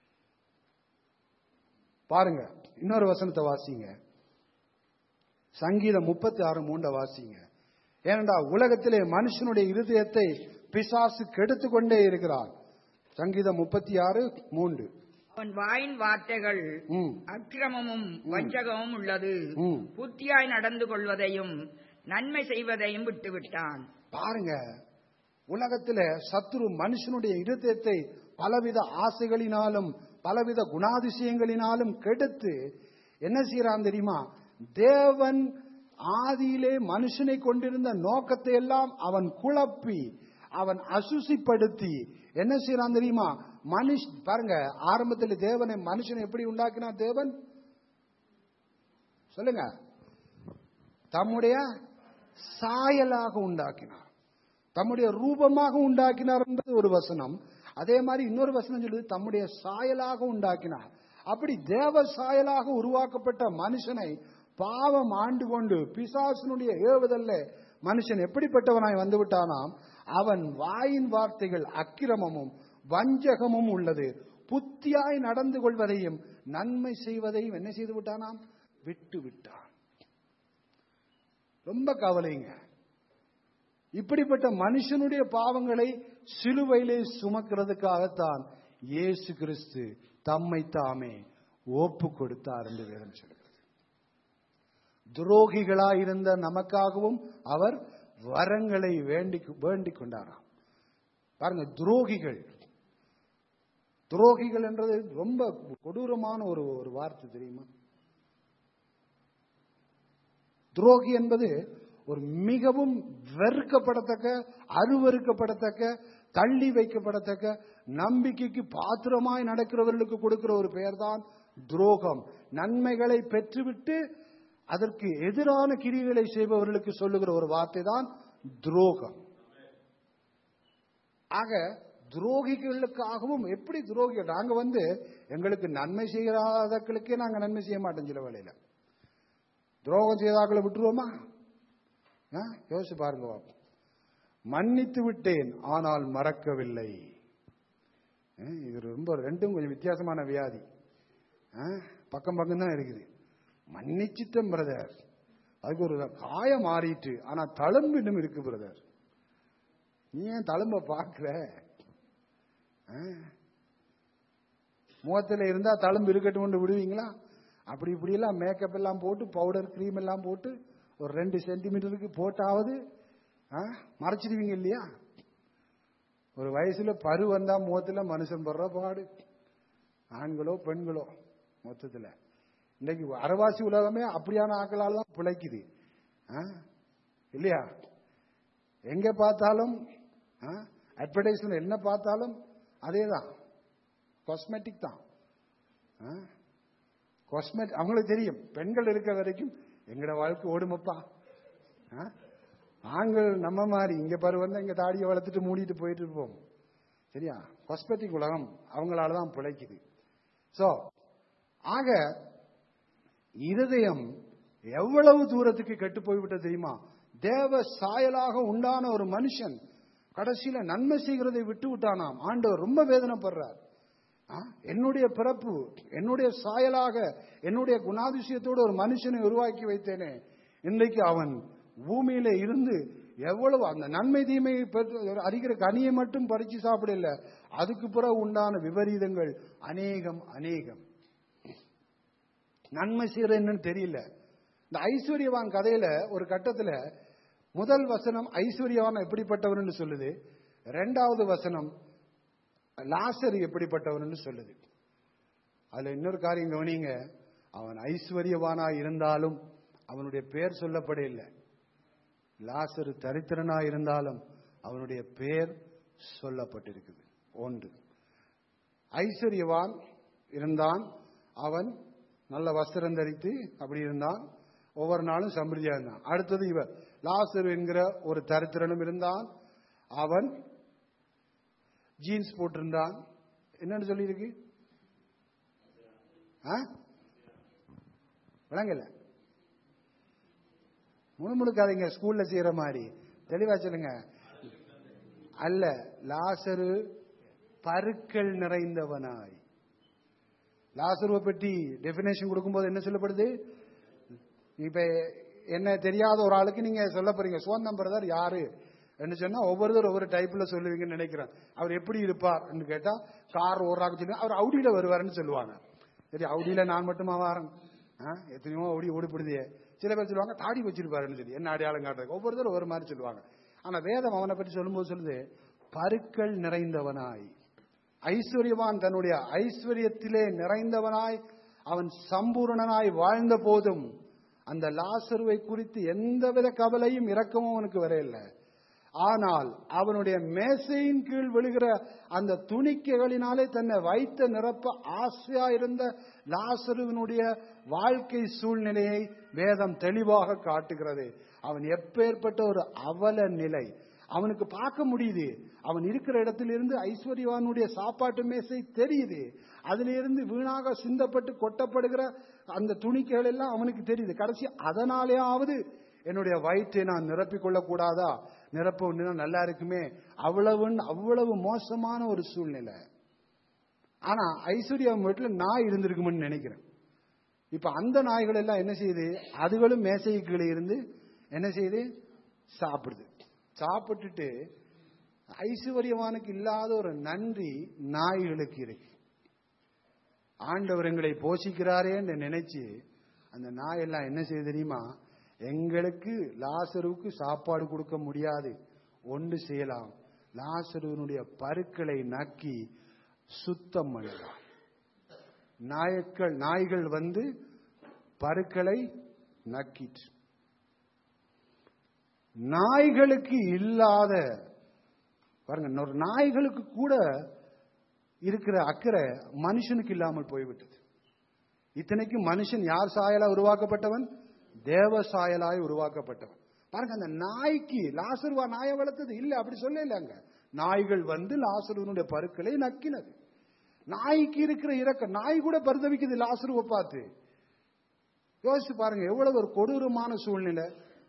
S1: பாருங்க இன்னொரு வசனத்தை வாசிங்க சங்கீதம் முப்பத்தி ஆறு மூண்ட வாசிங்க ஏனென்றா உலகத்திலே மனுஷனுடைய இருதயத்தை பிசாசு கெடுத்து கொண்டே இருக்கிறான் சங்கீதம் முப்பத்தி ஆறு மூன்று
S2: அவன் வாயின் வார்த்தைகள்
S1: ம்,
S2: அக்கிரமமும் வஞ்சகமும் உள்ளது
S1: ம்.
S2: புத்தியாய் நடந்து கொள்வதையும் நன்மை செய்வதையும் விட்டுவிட்டான்
S1: பாருங்க உலகத்துல சத்துரு மனுஷனுடைய இருதயத்தை பலவித ஆசைகளினாலும் பலவித குணாதிசயங்களினாலும் கெடுத்து என்ன செய்யறான் தெரியுமா தேவன் ஆதியிலே மனுஷனை கொண்டிருந்த நோக்கத்தை எல்லாம் அவன் குழப்பி அவன் அசுசிப்படுத்தி என்ன செய்யறான் தெரியுமா மனுஷ் பாருங்க ஆரம்பத்தில் தேவனை மனுஷனை எப்படி உண்டாக்கினார் தேவன் சொல்லுங்க தம்முடைய சாயலாக உண்டாக்கினார் தம்முடைய ரூபமாக உண்டாக்கினார் என்பது ஒரு வசனம் அதே மாதிரி இன்னொரு வசனம் சொல்லுது தம்முடைய சாயலாக உண்டாக்கினார் அப்படி தேவ சாயலாக உருவாக்கப்பட்ட மனுஷனை பாவம் ஆண்டு கொண்டு பிசாசனுடைய ஏவுதல்ல மனுஷன் எப்படிப்பட்டவனாய் வந்து விட்டானாம் அவன் வாயின் வார்த்தைகள் அக்கிரமமும் வஞ்சகமும் உள்ளது புத்தியாய் நடந்து கொள்வதையும் நன்மை செய்வதையும் என்ன செய்து விட்டானாம் விட்டு விட்டான் ரொம்ப கவலைங்க இப்படிப்பட்ட மனுஷனுடைய பாவங்களை சிலுவையிலே சுமக்கிறதுக்காகத்தான் இயேசு கிறிஸ்து தம்மை தாமே ஒப்பு கொடுத்தார் என்று வேதம் சொல்கிறது துரோகிகளாயிருந்த நமக்காகவும் அவர் வரங்களை வேண்டி வேண்டிக் கொண்டாராம் பாருங்க துரோகிகள் துரோகிகள் என்றது ரொம்ப கொடூரமான ஒரு ஒரு வார்த்தை தெரியுமா துரோகி என்பது ஒரு மிகவும் வெறுக்கப்படத்தக்க அருவறுக்கப்படத்தக்க தள்ளி வைக்கப்படத்தக்க நம்பிக்கைக்கு பாத்திரமாய் நடக்கிறவர்களுக்கு கொடுக்கிற ஒரு பெயர் தான் துரோகம் நன்மைகளை பெற்றுவிட்டு அதற்கு எதிரான கிரிகளை செய்பவர்களுக்கு சொல்லுகிற ஒரு வார்த்தை தான் துரோகம் ஆக துரோகிகளுக்காகவும் எப்படி துரோகிகள் நாங்க வந்து எங்களுக்கு நன்மை செய்யாதவர்களுக்கே நாங்க நன்மை செய்ய மாட்டோம் சில வேளையில துரோகம் செய்தாக்களை விட்டுருவோமா ஆ? யோசிச்சு பாருங்க பாப்போம். மன்னித்து விட்டேன் ஆனால் மறக்கவில்லை ஆ, இது ரொம்ப ரெண்டும் கொஞ்சம் வித்தியாசமான வியாதி ஆ, பக்கம் பக்கம் தான் இருக்குது மன்னிச்சிட்டேன் பிரதர் அதுக்கு ஒரு காயம் மாறிட்டு ஆனா தழும்பு இன்னும் இருக்கு பிரதர் நீ ஏன் தழும்ப பார்க்கிற ஆ? முகத்துல இருந்தா தழும்பு இருக்கட்டும் விடுவீங்களா அப்படி இப்படி எல்லாம் மேக்கப் எல்லாம் போட்டு பவுடர் கிரீம் எல்லாம் போட்டு ஒரு ரெண்டு சென்டிமீட்டருக்கு போட்டாவது ஆ, மறைச்சிடுவீங்க இல்லையா ஒரு வயசுல பரு வந்தா முகத்துல மனுஷன் படுற பாடு ஆண்களோ பெண்களோ மொத்தத்துல இன்னைக்கு அரவாசி உலகமே அப்படியான ஆக்களால் தான் பிழைக்குது ஆ? இல்லையா எங்க பார்த்தாலும் அட்வர்டைஸ்மெண்ட் என்ன பார்த்தாலும் அதே தான் காஸ்மெட்டிக் தான் காஸ்மெட்டிக் அவங்களுக்கு தெரியும் பெண்கள் இருக்க வரைக்கும் எங்கட வாழ்க்கை ஓடுமப்பா ஆ? ஆண்கள் நம்ம மாதிரி இங்க பாரு வந்து இங்க தாடியை வளர்த்துட்டு மூடிட்டு போயிட்டு இருப்போம் சரியா காஸ்மெட்டிக் உலகம் அவங்களால தான் பிழைக்குது சோ ஆக இருதயம் எவ்வளவு தூரத்துக்கு கெட்டு போய்விட்டது தெரியுமா தேவ சாயலாக உண்டான ஒரு மனுஷன் கடைசியில நன்மை செய்கிறதை விட்டு விட்டானாம் ஆண்டவர் ரொம்ப வேதனைப்படுறார் ஆ? என்னுடைய பிறப்பு என்னுடைய சாயலாக என்னுடைய குணாதிசயத்தோடு ஒரு மனுஷனை உருவாக்கி வைத்தேனே இன்றைக்கு அவன் பூமியில இருந்து எவ்வளவு அந்த நன்மை தீமை பெற்று அறிகிற கனியை மட்டும் பறிச்சு சாப்பிடல அதுக்கு பிறகு உண்டான விபரீதங்கள் அநேகம் அநேகம் நன்மை செய்யற என்னன்னு தெரியல இந்த ஐஸ்வர்யவான் கதையில ஒரு கட்டத்துல முதல் வசனம் ஐஸ்வர்யவான் எப்படிப்பட்டவர்னு சொல்லுது ரெண்டாவது வசனம் லாசர் எப்படிப்பட்டவர்னு சொல்லுது அதுல இன்னொரு காரியம் கவனிங்க அவன் ஐஸ்வர்யவானா இருந்தாலும் அவனுடைய பெயர் சொல்லப்படவில்லை லாசரு தரித்திரனா இருந்தாலும் அவனுடைய பெயர் சொல்லப்பட்டிருக்குது ஒன்று ஐஸ்வர்யவான் இருந்தான் அவன் நல்ல வஸ்திரம் தரித்து அப்படி இருந்தான் ஒவ்வொரு நாளும் சம்பிரதியா இருந்தான் அடுத்தது இவர் லாசரு என்கிற ஒரு தரித்திரனும் இருந்தான் அவன் ஜீன்ஸ் போட்டிருந்தான் என்னன்னு சொல்லியிருக்கு ஆ? விளங்கல முணுமுணுக்காதீங்க ஸ்கூல்ல செய்யற மாதிரி தெளிவா சொல்லுங்க அல்ல லாசரு பருக்கள் நிறைந்தவனாய் லாசருவை பற்றி டெபினேஷன் கொடுக்கும்போது என்ன சொல்லப்படுது இப்ப என்ன தெரியாத ஒரு ஆளுக்கு நீங்க சொல்ல போறீங்க சுவந்தம் பிரதர் யாரு என்று சொன்னா ஒவ்வொருத்தர் ஒவ்வொரு டைப்ல சொல்லுவீங்கன்னு நினைக்கிறேன் அவர் எப்படி இருப்பார் கேட்டா கார் ஓடுறாங்க சொல்லி அவர் அவுடியில வருவாருன்னு சொல்லுவாங்க சரி அவுடியில நான் மட்டுமா வாரேன் ஆ, எத்தனையோ அவுடி ஓடிப்படுதே சில பேர் சொல்லுவாங்க தாடி வச்சிருப்பாருன்னு சொல்லி என்ன அடையாளம் காட்டுறது ஒவ்வொருத்தரும் ஒரு மாதிரி சொல்லுவாங்க ஆனா வேதம் அவனை பற்றி சொல்லும்போது சொல்லுது பருக்கள் நிறைந்தவனாய் ஐஸ்வர்யவான் தன்னுடைய ஐஸ்வர்யத்திலே நிறைந்தவனாய் அவன் சம்பூரணனாய் வாழ்ந்த போதும் அந்த லாசருவை குறித்து எந்தவித கவலையும் இரக்கமும் அவனுக்கு வரையில்லை ஆனால் அவனுடைய மேசையின் கீழ் விழுகிற அந்த துணிக்கைகளினாலே தன்னை வைத்த நிரப்ப ஆசையா இருந்த லாசருவினுடைய வாழ்க்கை சூழ்நிலையை வேதம் தெளிவாக காட்டுகிறது அவன் எப்பேற்பட்ட ஒரு அவல நிலை அவனுக்கு பார்க்க முடியுது அவன் இருக்கிற இடத்திலிருந்து ஐஸ்வர்யவானுடைய சாப்பாட்டு மேசை தெரியுது அதிலிருந்து வீணாக சிந்தப்பட்டு கொட்டப்படுகிற அந்த துணிக்கைகள் எல்லாம் அவனுக்கு தெரியுது கடைசி அதனாலேயாவது என்னுடைய வயிற்றை நான் நிரப்பிக் கொள்ளக் கூடாதா நிரப்ப நல்லா இருக்குமே அவ்வளவு அவ்வளவு மோசமான ஒரு சூழ்நிலை ஆனா ஐஸ்வர்யா வீட்டுல நாய் இருந்திருக்கும்னு நினைக்கிறேன் இப்ப அந்த நாய்கள் எல்லாம் என்ன செய்யுது அதுகளும் மேசைக்கு கீழே இருந்து என்ன செய்யுது சாப்பிடுது சாப்பிட்டுட்டு ஐஸ்வர்யவானுக்கு இல்லாத ஒரு நன்றி நாய்களுக்கு இருக்கு ஆண்டவர் எங்களை போஷிக்கிறாரேன்னு நினைச்சு அந்த நாய் எல்லாம் என்ன செய்யுது தெரியுமா எங்களுக்கு லாசருவுக்கு சாப்பாடு கொடுக்க முடியாது ஒன்று செய்யலாம் லாசருவனுடைய பருக்களை நக்கி சுத்தம் பண்ணலாம் நாயக்கள் நாய்கள் வந்து பருக்களை நக்கிட்டு நாய்களுக்கு இல்லாத பாருங்க ஒரு நாய்களுக்கு கூட இருக்கிற அக்கறை மனுஷனுக்கு இல்லாமல் போய்விட்டது இத்தனைக்கும் மனுஷன் யார் சாயலா உருவாக்கப்பட்டவன் தேவ சாயலாய் உருவாக்கப்பட்டவன் பாருங்க அந்த நாய்க்கு லாசருவா நாயை வளர்த்தது இல்ல அப்படி சொல்ல இல்லைங்க நாய்கள் வந்து லாசருவனுடைய பருக்களை நக்கினது நாய்க்கு இருக்கிற இறக்க நாய் கூட பரிதவிக்குது லாசருவை பார்த்து யோசிச்சு பாருங்க எவ்வளவு ஒரு கொடூரமான சூழ்நிலை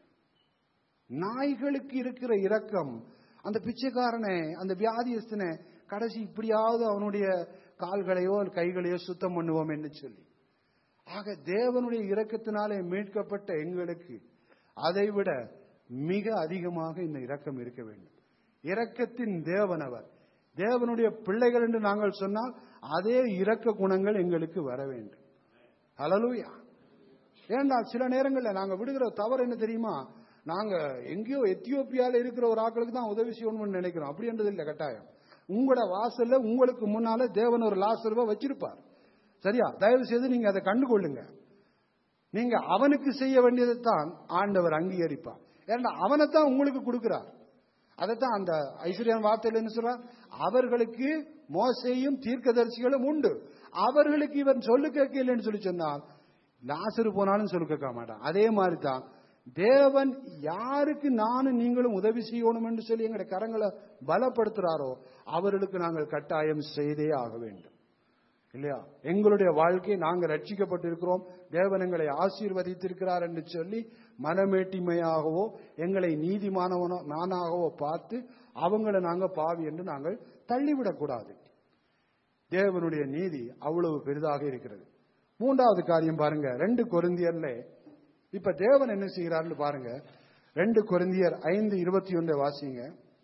S1: நாய்களுக்கு இருக்கிற இரக்கம் அந்த பிச்சைக்காரனை அந்த வியாதியஸ்தனை கடைசி இப்படியாவது அவனுடைய கால்களையோ கைகளையோ சுத்தம் பண்ணுவோம் என்று சொல்லி ஆக தேவனுடைய இரக்கத்தினாலே மீட்கப்பட்ட எங்களுக்கு அதைவிட மிக அதிகமாக இந்த இரக்கம் இருக்க வேண்டும் இரக்கத்தின் தேவன் அவர் தேவனுடைய பிள்ளைகள் என்று நாங்கள் சொன்னால் அதே இரக்க குணங்கள் எங்களுக்கு வர வேண்டும் ஹalleluya ஏண்டா சில நேரங்களில் நாங்க விடுகிற தவறு என்ன தெரியுமா நாங்க எங்கேயோ எத்தியோப்பியால இருக்கிற ஒரு ஆட்களுக்கு தான் உதவி செய்யணும்னு நினைக்கிறோம் அப்படின்றது இல்லை கட்டாயம் உங்களோட வாசல்ல உங்களுக்கு முன்னால தேவன் ஒரு லாசருவா வச்சிருப்பார் சரியா தயவு செய்து நீங்க அதை கண்டுகொள்ளுங்க நீங்க அவனுக்கு செய்ய வேண்டியதைத்தான் ஆண்டவர் அங்கீகரிப்பார் ஏன்னா அவனை தான் உங்களுக்கு கொடுக்கிறார் அதைத்தான் அந்த ஐஸ்வர்யான் வார்த்தையில் என்ன சொல்றார் அவர்களுக்கு மோசையும் தீர்க்கதரிசிகளும் உண்டு அவர்களுக்கு இவன் சொல்லு கேட்கலன்னு சொல்லி சொன்னால் லாசரு போனாலும் சொல்லு கேட்க மாட்டான் அதே மாதிரி தான் தேவன் யாருக்கு நானும் நீங்களும் உதவி செய்யணும் என்று சொல்லி எங்களுடைய கரங்களை பலப்படுத்துறாரோ அவர்களுக்கு நாங்கள் கட்டாயம் செய்தே ஆக வேண்டும் இல்லையா எங்களுடைய வாழ்க்கையை நாங்கள் ரட்சிக்கப்பட்டிருக்கிறோம் தேவன் எங்களை ஆசீர்வதித்திருக்கிறார் என்று சொல்லி மனமேட்டிமையாகவோ எங்களை நீதிமானவனோ நானாகவோ பார்த்து அவங்கள நாங்க பாவி என்று நாங்கள் தள்ளிவிடக்கூடாது தேவனுடைய நீதி அவ்வளவு பெரிதாக இருக்கிறது மூன்றாவது காரியம் பாருங்க ரெண்டு கொருந்தியர்ல இப்ப தேவன் என்ன செய்கிறார்னு பாருங்க ரெண்டு கொருந்தியர் ஐந்து இருபத்தி ஒன்றை வாசிங்க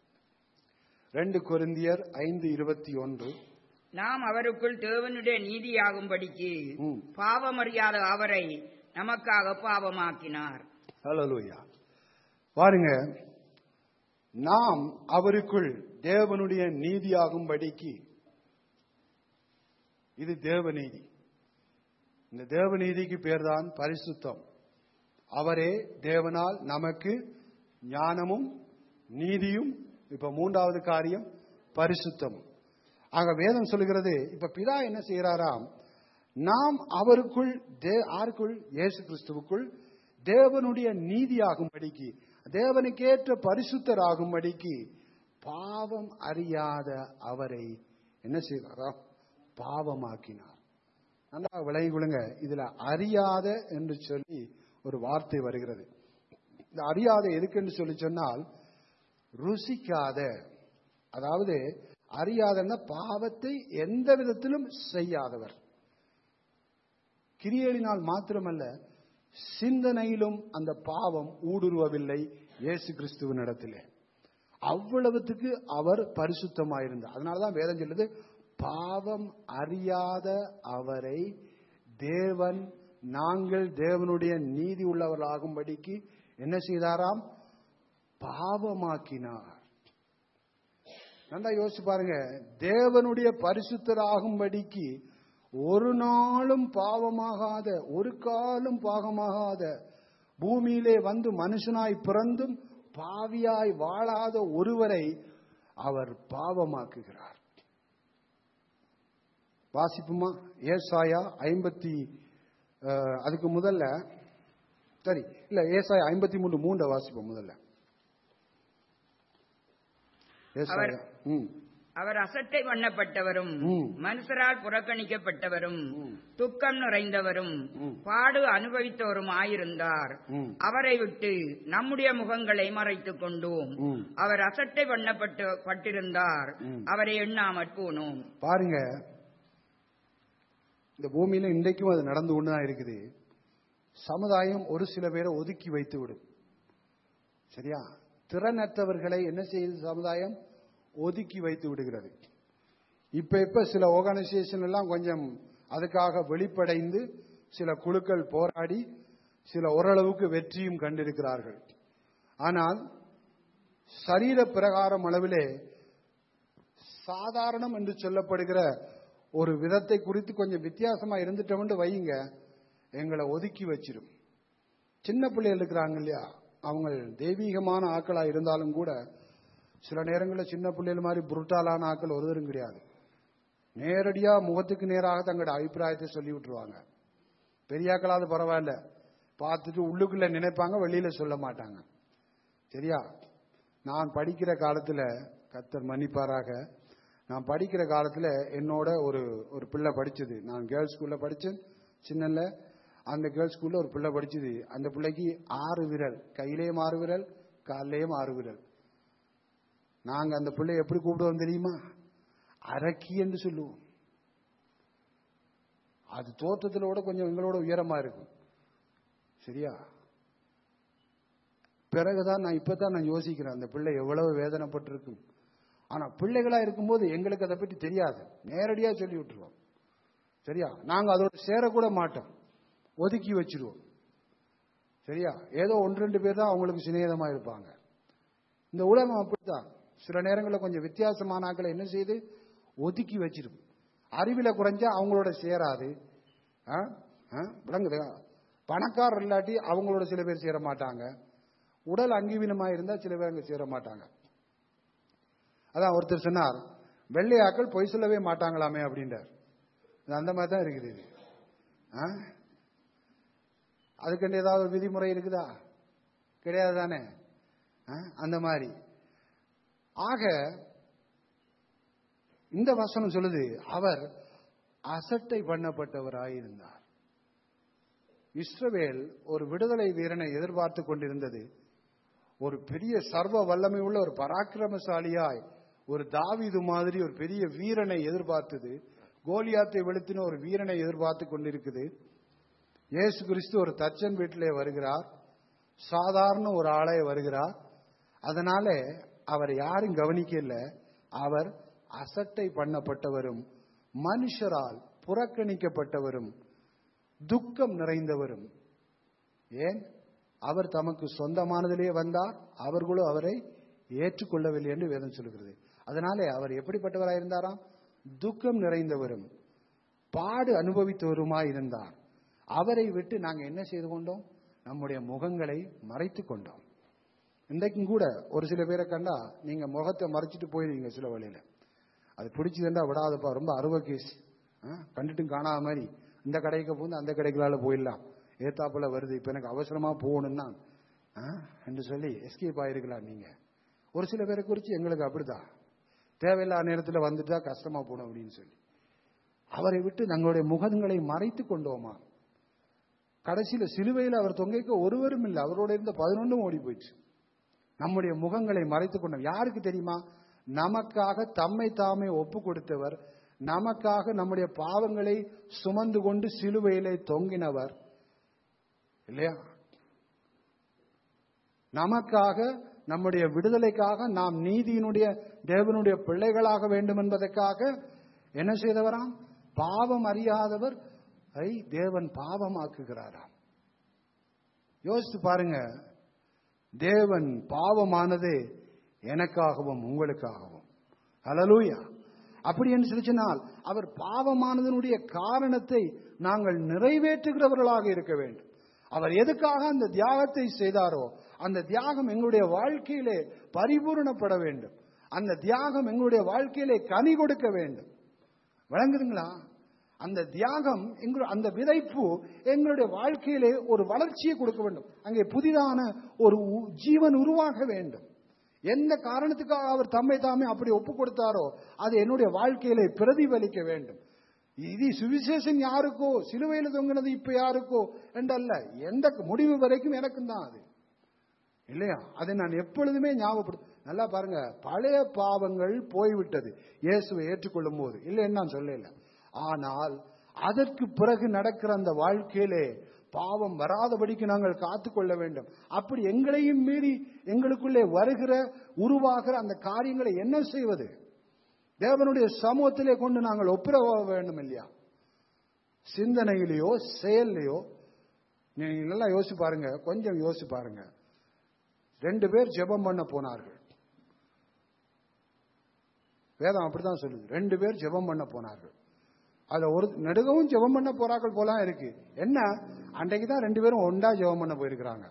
S1: ரெண்டு கொருந்தியர் ஐந்து இருபத்தி ஒன்று
S2: நாம் அவருக்குள் தேவனுடைய நீதியாகும்படிக்கு
S1: ம்.
S2: பாவமறியாத அவரை நமக்காக பாவமாக்கினார்
S1: ஹalleluya பாருங்க நாம் அவருக்குள் தேவனுடைய நீதியாகும்படிக்கு இது தேவநீதி இந்த தேவநீதிக்கு பேர்தான் பரிசுத்தம் அவரே தேவனால் நமக்கு ஞானமும் நீதியும் இப்ப மூன்றாவது காரியம் பரிசுத்தமும் ஆக வேதம் சொல்லுகிறது இப்ப பிதா என்ன செய்யறாராம் நாம் அவருக்குள் தே- ஆருக்குள் இயேசு கிறிஸ்துவுக்குள் தேவனுடைய நீதியாகும்படிக்கு தேவனுக்கேற்ற பரிசுத்தராகும்படிக்கு பாவம் அறியாத அவரை என்ன செய்வாராம் பாவமாக்கினார் நல்லா விளங்கி கொள்ளுங்க இதுல அறியாத என்று சொல்லி ஒரு வார்த்தை வருகிறது இந்த அறியாத எதுக்குன்னு சொல்லி சொன்னால் ருசிக்காத அதாவது அறியாதன்னா பாவத்தை எந்த விதத்திலும் செய்யாதவர் கிரியலினால் மாத்திரமல்ல சிந்தனையிலும் அந்த பாவம் ஊடுருவவில்லை இயேசு கிறிஸ்துவின் இடத்திலே அவ்வளவுத்துக்கு அவர் பரிசுத்தமாயிருந்தார் அதனாலதான் வேதம் சொல்லுது பாவம் அறியாத அவரை தேவன் நாங்கள் தேவனுடைய நீதி உள்ளவர்களாகும்படிக்கு என்ன செய்தாராம் பாவமாக்கினார் நல்லா யோசிச்சு பாருங்க தேவனுடைய பரிசுத்தராகும்படிக்கு ஒரு நாளும் பாவமாகாத ஒரு காலும் பாவமாகாத பூமியிலே வந்து மனுஷனாய் பிறந்தும் பாவியாய் வாழாத ஒருவரை அவர் பாவமாக்குகிறார் வாசிப்புமா ஏசாயா ஐம்பத்தி அஹ், அதுக்கு முதல்ல சரி இல்ல ஏசாயா ஐம்பத்தி மூன்று மூன்றை வாசிப்போம் முதல்ல ஏசாயா ம்
S2: அவர் அசட்டை பண்ணப்பட்டவரும்
S1: ம்.
S2: மனுஷரால் புறக்கணிக்கப்பட்டவரும் துக்கம் நிறைந்தவரும்
S1: ம்.
S2: பாடு அனுபவித்தவருமாயிருந்தார்
S1: ம்.
S2: அவரை விட்டு நம்முடைய முகங்களை மறைத்துக் கொண்டோம்
S1: ம்.
S2: அவர் அசட்டை பண்ணப்பட்டு பட்டிருந்தார்
S1: ம்.
S2: அவரை எண்ணாமற் போனோம்
S1: பாருங்க இந்த பூமியில இன்றைக்கும் அது நடந்து கொண்டுதான் இருக்குது சமுதாயம் ஒரு சில பேரை ஒதுக்கி வைத்து விடும் சரியா திறனற்றவர்களை என்ன செய்யுது சமுதாயம் ஒதுக்கி வைத்து விடுகிறது இப்ப இப்ப சில ஆர்கனைசேஷன் எல்லாம் கொஞ்சம் அதுக்காக வெளிப்படைந்து சில குழுக்கள் போராடி சில ஓரளவுக்கு வெற்றியும் கண்டிருக்கிறார்கள் ஆனால் சரீர பிரகாரம் அளவிலே சாதாரணம் என்று சொல்லப்படுகிற ஒரு விதத்தை குறித்து கொஞ்சம் வித்தியாசமா இருந்துட்டோம்னு வையுங்க எங்களை ஒதுக்கி வச்சிரும் சின்ன பிள்ளைகள் இருக்கிறாங்க இல்லையா அவங்க தெய்வீகமான ஆக்களா இருந்தாலும் கூட சில நேரங்களில் சின்ன பிள்ளைகள் மாதிரி புருட்டாலான ஆக்கள் ஒருவரும் கிடையாது நேரடியா முகத்துக்கு நேராக தங்களோட அபிப்பிராயத்தை சொல்லி விட்டுருவாங்க பெரியாக்களாவது பரவாயில்ல பார்த்துட்டு உள்ளுக்குள்ள நினைப்பாங்க வெளியில சொல்ல மாட்டாங்க சரியா நான் படிக்கிற காலத்துல கத்தர் மன்னிப்பாராக நான் படிக்கிற காலத்துல என்னோட ஒரு ஒரு பிள்ளை படிச்சது நான் கேர்ள்ஸ் ஸ்கூல்ல படிச்சேன் சின்னல அந்த கேர்ள்ஸ் ஸ்கூல்ல ஒரு பிள்ளை படிச்சது அந்த பிள்ளைக்கு ஆறு விரல் கையிலேயும் ஆறு விரல் காலிலேயும் ஆறு விரல் நாங்க அந்த பிள்ளை எப்படி கூப்பிடுவோம் தெரியுமா அரக்கி என்று சொல்லுவோம் அது தோற்றத்திலோட கொஞ்சம் எங்களோட உயரமா இருக்கும் சரியா பிறகுதான் நான் இப்பதான் நான் யோசிக்கிறேன் அந்த பிள்ளை எவ்வளவு வேதனைப்பட்டிருக்கும் ஆனா பிள்ளைகளா இருக்கும்போது எங்களுக்கு அதை பற்றி தெரியாது நேரடியா சொல்லி விட்டுருவோம் சரியா நாங்க அதோட சேரக்கூட மாட்டோம் ஒதுக்கி வச்சிருவோம் சரியா ஏதோ ஒன்று ரெண்டு பேர் தான் அவங்களுக்கு சிநேகமா இருப்பாங்க இந்த உலகம் அப்படித்தான் சில நேரங்களில் கொஞ்சம் வித்தியாசமான ஆட்களை என்ன செய்து ஒதுக்கி வச்சிரும் அறிவில குறைஞ்சா அவங்களோட சேராது ஆ? ஆ? விளங்குதா பணக்காரர் இல்லாட்டி அவங்களோட சில பேர் சேர மாட்டாங்க உடல் அங்கீவீனமா இருந்தா சில பேர் அங்க சேர மாட்டாங்க அதான் ஒருத்தர் சொன்னார் வெள்ளையாக்கள் பொய் சொல்லவே மாட்டாங்களாமே அப்படின்றார் இது அந்த மாதிரி தான் இருக்குது இது ஆ? அதுக்கு ஏதாவது விதிமுறை இருக்குதா கிடையாது தானே ஆ? அந்த மாதிரி ஆக இந்த வசனம் சொல்லுது அவர் அசட்டை பண்ணப்பட்டவராயிருந்தார் இஸ்ரவேல் ஒரு விடுதலை வீரனை எதிர்பார்த்து கொண்டிருந்தது ஒரு பெரிய சர்வ வல்லமை உள்ள ஒரு பராக்கிரமசாலியாய் ஒரு தாவீது மாதிரி ஒரு பெரிய வீரனை எதிர்பார்த்தது கோலியாத்தை வெளுத்தின ஒரு வீரனை எதிர்பார்த்து கொண்டிருக்குது இயேசு கிறிஸ்து ஒரு தச்சன் வீட்டிலே வருகிறார் சாதாரண ஒரு ஆளே வருகிறார் அதனால அவர் யாரும் கவனிக்கல அவர் அசட்டை பண்ணப்பட்டவரும் மனுஷரால் புறக்கணிக்கப்பட்டவரும் துக்கம் நிறைந்தவரும் ஏன் அவர் தமக்கு சொந்தமானதிலே வந்தார் அவர்களோ அவரை ஏற்றுக்கொள்ளவில்லை என்று வேதம் சொல்கிறது அதனாலே அவர் எப்படிப்பட்டவராய் இருந்தாராம் துக்கம் நிறைந்தவரும் பாடு அனுபவித்தவருமாய் இருந்தார் அவரை விட்டு நாங்க என்ன செய்து கொண்டோம் நம்முடைய முகங்களை மறைத்து கொண்டோம் இன்றைக்கும் கூட ஒரு சில பேரை கண்டா நீங்க முகத்தை மறைச்சிட்டு போயிருவீங்க சில வழியில அது பிடிச்சதுண்டா விடாதப்பா ரொம்ப அருவ கேஸ் கண்டுட்டும் காணாத மாதிரி இந்த கடைக்கு போந்து அந்த கடைகளால போயிடலாம் ஏத்தாப்புல வருது இப்ப எனக்கு அவசரமா போகணும்னா ஆ, என்று சொல்லி எஸ்கேப் ஆயிருக்கலாம் நீங்க ஒரு சில பேரை குறித்து எங்களுக்கு அப்படிதான் தேவையில்லாத நேரத்தில் வந்துட்டா கஷ்டமா போகணும் அப்படின்னு சொல்லி அவரை விட்டு தங்களுடைய முகங்களை மறைத்து கொண்டோமா கடைசியில சிலுவையில் அவர் தொங்கைக்க ஒருவரும் இல்லை அவரோட இருந்த பதினொன்றும் ஓடி போயிடுச்சு நம்முடைய முகங்களை மறைத்துக் கொண்டோம் யாருக்கு தெரியுமா நமக்காக தம்மை தாமே ஒப்பு கொடுத்தவர் நமக்காக நம்முடைய பாவங்களை சுமந்து கொண்டு சிலுவையிலே தொங்கினவர் இல்லையா நமக்காக நம்முடைய விடுதலைக்காக நாம் நீதியினுடைய தேவனுடைய பிள்ளைகளாக வேண்டும் என்பதற்காக என்ன செய்தவராம் பாவம் அறியாதவர் ஐ தேவன் பாவமாக்குகிறாராம் யோசித்து பாருங்க தேவன் பாவமானது எனக்காகவும் உங்களுக்காகவும் ஹalleluya அப்படி என்று சொல்லி சொன்னால் அவர் பாவமானதனுடைய காரணத்தை நாங்கள் நிறைவேற்றுகிறவர்களாக இருக்க வேண்டும் அவர் எதுக்காக அந்த தியாகத்தை செய்தாரோ அந்த தியாகம் எங்களுடைய வாழ்க்கையிலே பரிபூரணப்பட வேண்டும் அந்த தியாகம் எங்களுடைய வாழ்க்கையிலே கனி கொடுக்க வேண்டும் விளங்குதுங்களா அந்த தியாகம் எங்கள் அந்த விதைப்பு எங்களுடைய வாழ்க்கையிலே ஒரு வளர்ச்சியை கொடுக்க வேண்டும் அங்கே புதிதான ஒரு உ- ஜீவன் உருவாக வேண்டும் எந்த காரணத்துக்காக அவர் தம்மை தாமே அப்படி ஒப்பு கொடுத்தாரோ அது என்னுடைய வாழ்க்கையிலே பிரதிபலிக்க வேண்டும் இது சுவிசேஷம் யாருக்கோ சிலுவையில் தொங்கினது இப்ப யாருக்கோ என்றல்ல எந்த முடிவு வரைக்கும் எனக்கும் தான் அது இல்லையா அதை நான் எப்பொழுதுமே ஞாபகப்படுத்த நல்லா பாருங்க பழைய பாவங்கள் போய்விட்டது இயேசுவை ஏற்றுக்கொள்ளும் போது இல்லைன்னு நான் சொல்லல ஆனால் அதற்கு பிறகு நடக்கிற அந்த வாழ்க்கையிலே பாவம் வராதபடிக்கு நாங்கள் காத்துக்கொள்ள வேண்டும் அப்படி எங்களையும் மீறி எங்களுக்குள்ளே வருகிற உருவாகிற அந்த காரியங்களை என்ன செய்வது தேவனுடைய சமூகத்திலே கொண்டு நாங்கள் ஒப்புரவ வேண்டும் இல்லையா சிந்தனையிலேயோ செயல்லையோ நீங்க நல்லா யோசிச்சு பாருங்க கொஞ்சம் யோசிச்சு பாருங்க ரெண்டு பேர் ஜெபம் பண்ண போனார்கள் வேதம் அப்படிதான் சொல்லுது ரெண்டு பேர் ஜெபம் பண்ண போனார்கள் அதுல ஒரு நெடுகவும் ஜெபம் பண்ண போறார்கள் போலாம் இருக்கு என்ன அன்றைக்கு தான் ரெண்டு பேரும் ஒண்டா ஜெபம் பண்ண போயிருக்கிறாங்க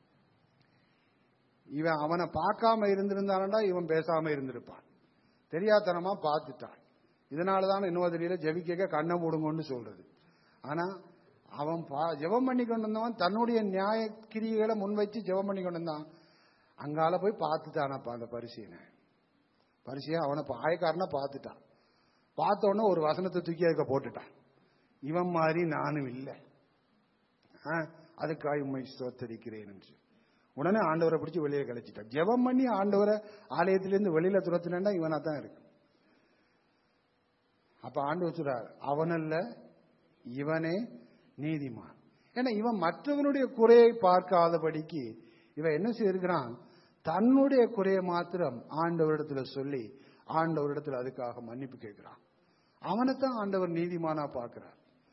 S1: இவன் அவனை பார்க்காம இருந்திருந்தானடா இவன் பேசாம இருந்திருப்பான் தெரியாதனமா பார்த்துட்டான் இதனாலதான் இன்னொரு தெரியல ஜெபிக்க கண்ணை மூடுங்கன்னு சொல்றது ஆனா அவன் பா- ஜெபம் பண்ணி கொண்டு வந்தவன் தன்னுடைய நியாய கிரியைகளை முன்வைச்சு ஜெபம் பண்ணி கொண்டு வந்தான் அங்கால போய் பார்த்துட்டானப்பா அந்த பரிசீனை பரிசையை அவனை ஆயக்காரனா பார்த்துட்டான் பார்த்த உடனே ஒரு வசனத்தை தூக்கி அதுக்க போட்டுட்டான் இவன் மாதிரி நானும் இல்லை ஆ, அதுக்காக உண்மை ஸ்தோத்தரிக்கிறேன் என்று உடனே ஆண்டவரை பிடிச்சி வெளியே கழிச்சிட்டான் ஜெபம் பண்ணி ஆண்டவரை ஆலயத்திலிருந்து வெளியில துரத்தினா இவனா தான் இருக்கு அப்ப ஆண்டவர் சொல்றார் அவனல்ல இவனே நீதிமான் ஏன்னா இவன் மற்றவனுடைய குறையை பார்க்காதபடிக்கு இவன் என்ன செய்திருக்கிறான் தன்னுடைய குறையை மாத்திரம் ஆண்டவரிடத்துல சொல்லி ஆண்டவரிடத்துல அதுக்காக மன்னிப்பு கேட்கிறான் அவனைத்தான் ஆண்டவர் நீதிமானா பார்க்கிறார்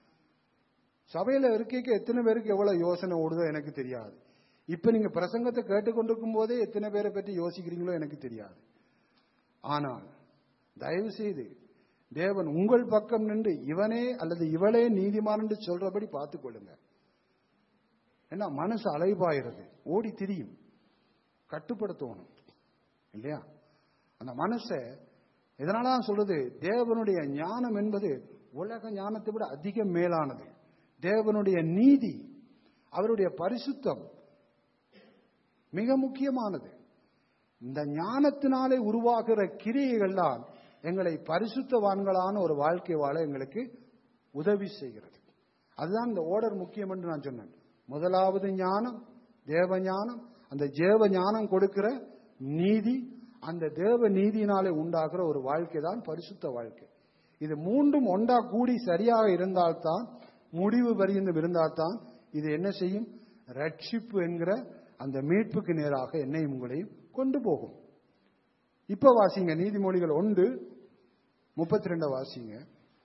S1: சபையில இருக்கைக்கு எத்தனை பேருக்கு எவ்வளவு யோசனை ஓடுதோ எனக்கு தெரியாது இப்ப நீங்க பிரசங்கத்தை கேட்டுக்கொண்டிருக்கும் போதே எத்தனை பேரை பற்றி யோசிக்கிறீங்களோ எனக்கு தெரியாது ஆனால் தயவு செய்து தேவன் உங்கள் பக்கம் நின்று இவனே அல்லது இவளே நீதிமான் என்று சொல்றபடி பார்த்துக் கொள்ளுங்க ஏன்னா மனசு அலைபாயிருது ஓடி திரியும் கட்டுப்படுத்தணும் இல்லையா அந்த மனசை இதனால தான் சொல்றது தேவனுடைய ஞானம் என்பது உலக ஞானத்தை விட அதிக மேலானது தேவனுடைய நீதி அவருடைய பரிசுத்தம் மிக முக்கியமானது இந்த ஞானத்தினாலே உருவாகிற கிரியைகள் தான் எங்களை பரிசுத்தவான்களான ஒரு வாழ்க்கை வாழ எங்களுக்கு உதவி செய்கிறது அதுதான் இந்த ஓர்டர் முக்கியம் என்று நான் சொன்னேன் முதலாவது ஞானம் தேவ ஞானம் அந்த தேவ ஞானம் கொடுக்கிற நீதி அந்த தேவ நீதியினாலே உண்டாகிற ஒரு வாழ்க்கை தான் பரிசுத்த வாழ்க்கை இது மூன்றும் ஒன்றா கூடி சரியாக இருந்தால்தான் முடிவு வரியும் இருந்தால்தான் இது என்ன செய்யும் ரட்சிப்பு என்கிற அந்த மீட்புக்கு நேராக என்னையும் உங்களையும் கொண்டு போகும் இப்ப வாசிங்க நீதிமொழிகள் ஒன்று முப்பத்தி ரெண்ட வாசிங்க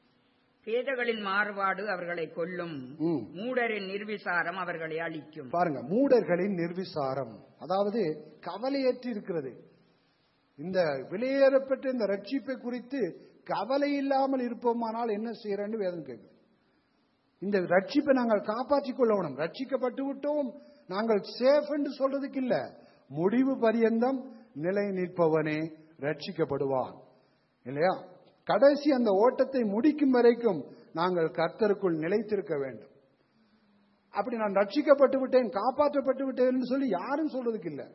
S2: பேதகளின் மாறுபாடு அவர்களை கொல்லும்
S1: ம்.
S2: மூடரின் நிர்விசாரம் அவர்களை அழிக்கும்
S1: பாருங்க மூடர்களின் நிர்விசாரம் அதாவது கவலையற்று இருக்கிறது இந்த வெளியேறப்பட்ட இந்த ரட்சிப்பை குறித்து கவலை இல்லாமல் இருப்போமானால் என்ன செய்யறேன்னு வேதம் கேட்குது இந்த ரட்சிப்பை நாங்கள் காப்பாற்றிக் கொள்ளணும் ரட்சிக்கப்பட்டு விட்டோம் நாங்கள் சேஃப் என்று சொல்றதுக்கு இல்ல முடிவு பரியந்தம் நிலை நிற்பவனே ரட்சிக்கப்படுவான் இல்லையா கடைசி அந்த ஓட்டத்தை முடிக்கும் வரைக்கும் நாங்கள் கர்த்தருக்குள் நிலைத்திருக்க வேண்டும் அப்படி நான் ரட்சிக்கப்பட்டு விட்டேன் காப்பாற்றப்பட்டு விட்டேன் சொல்லி யாரும் சொல்றதுக்கு இல்ல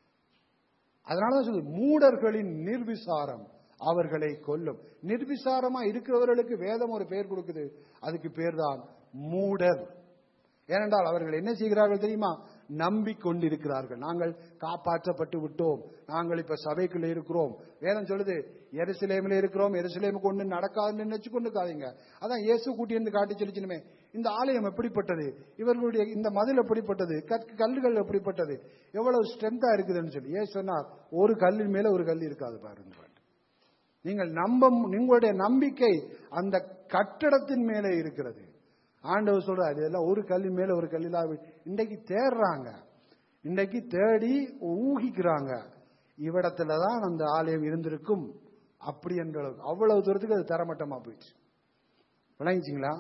S1: அதனாலதான் சொல்லு மூடர்களின் நிர்விசாரம் அவர்களை கொல்லும் நிர்விசாரமா இருக்கிறவர்களுக்கு வேதம் ஒரு பெயர் கொடுக்குது அதுக்கு பேர் தான் மூடர் ஏனென்றால் அவர்கள் என்ன செய்கிறார்கள் தெரியுமா நம்பிக்கொண்டிருக்கிறார்கள் நாங்கள் காப்பாற்றப்பட்டு விட்டோம் நாங்கள் இப்ப சபைக்குள்ள இருக்கிறோம் வேதம் சொல்லுது எருசலேமில் இருக்கிறோம் எருசலேமு கொண்டு நடக்காதுன்னு நினைச்சு கொண்டுக்காதீங்க அதான் இயேசு கூட்டி இருந்து காட்டி சொல்லிச்சுனுமே இந்த ஆலயம் எப்படிப்பட்டது இவர்களுடைய இந்த மதில் எப்படிப்பட்டது கற்க- கல்லுகள் எப்படிப்பட்டது எவ்வளவு ஸ்ட்ரென்த்தா இருக்குதுன்னு சொல்லி ஏன் சொன்னார் ஒரு கல்லின் மேல ஒரு கல் இருக்காது பாருங்க நீங்கள் நம்ப உங்களுடைய நம்பிக்கை அந்த கட்டடத்தின் மேலே இருக்கிறது ஆண்டவர் சொல்றாரு இதெல்லாம் ஒரு கல்லின் மேல ஒரு கல்லிலா இன்றைக்கு தேடுறாங்க இன்றைக்கு தேடி ஊகிக்கிறாங்க இவ்விடத்துல தான் அந்த ஆலயம் இருந்திருக்கும் அப்படி என்ற அளவுக்கு அவ்வளவு தூரத்துக்கு அது தரமட்டமா போயிடுச்சு விளங்கிச்சிங்களா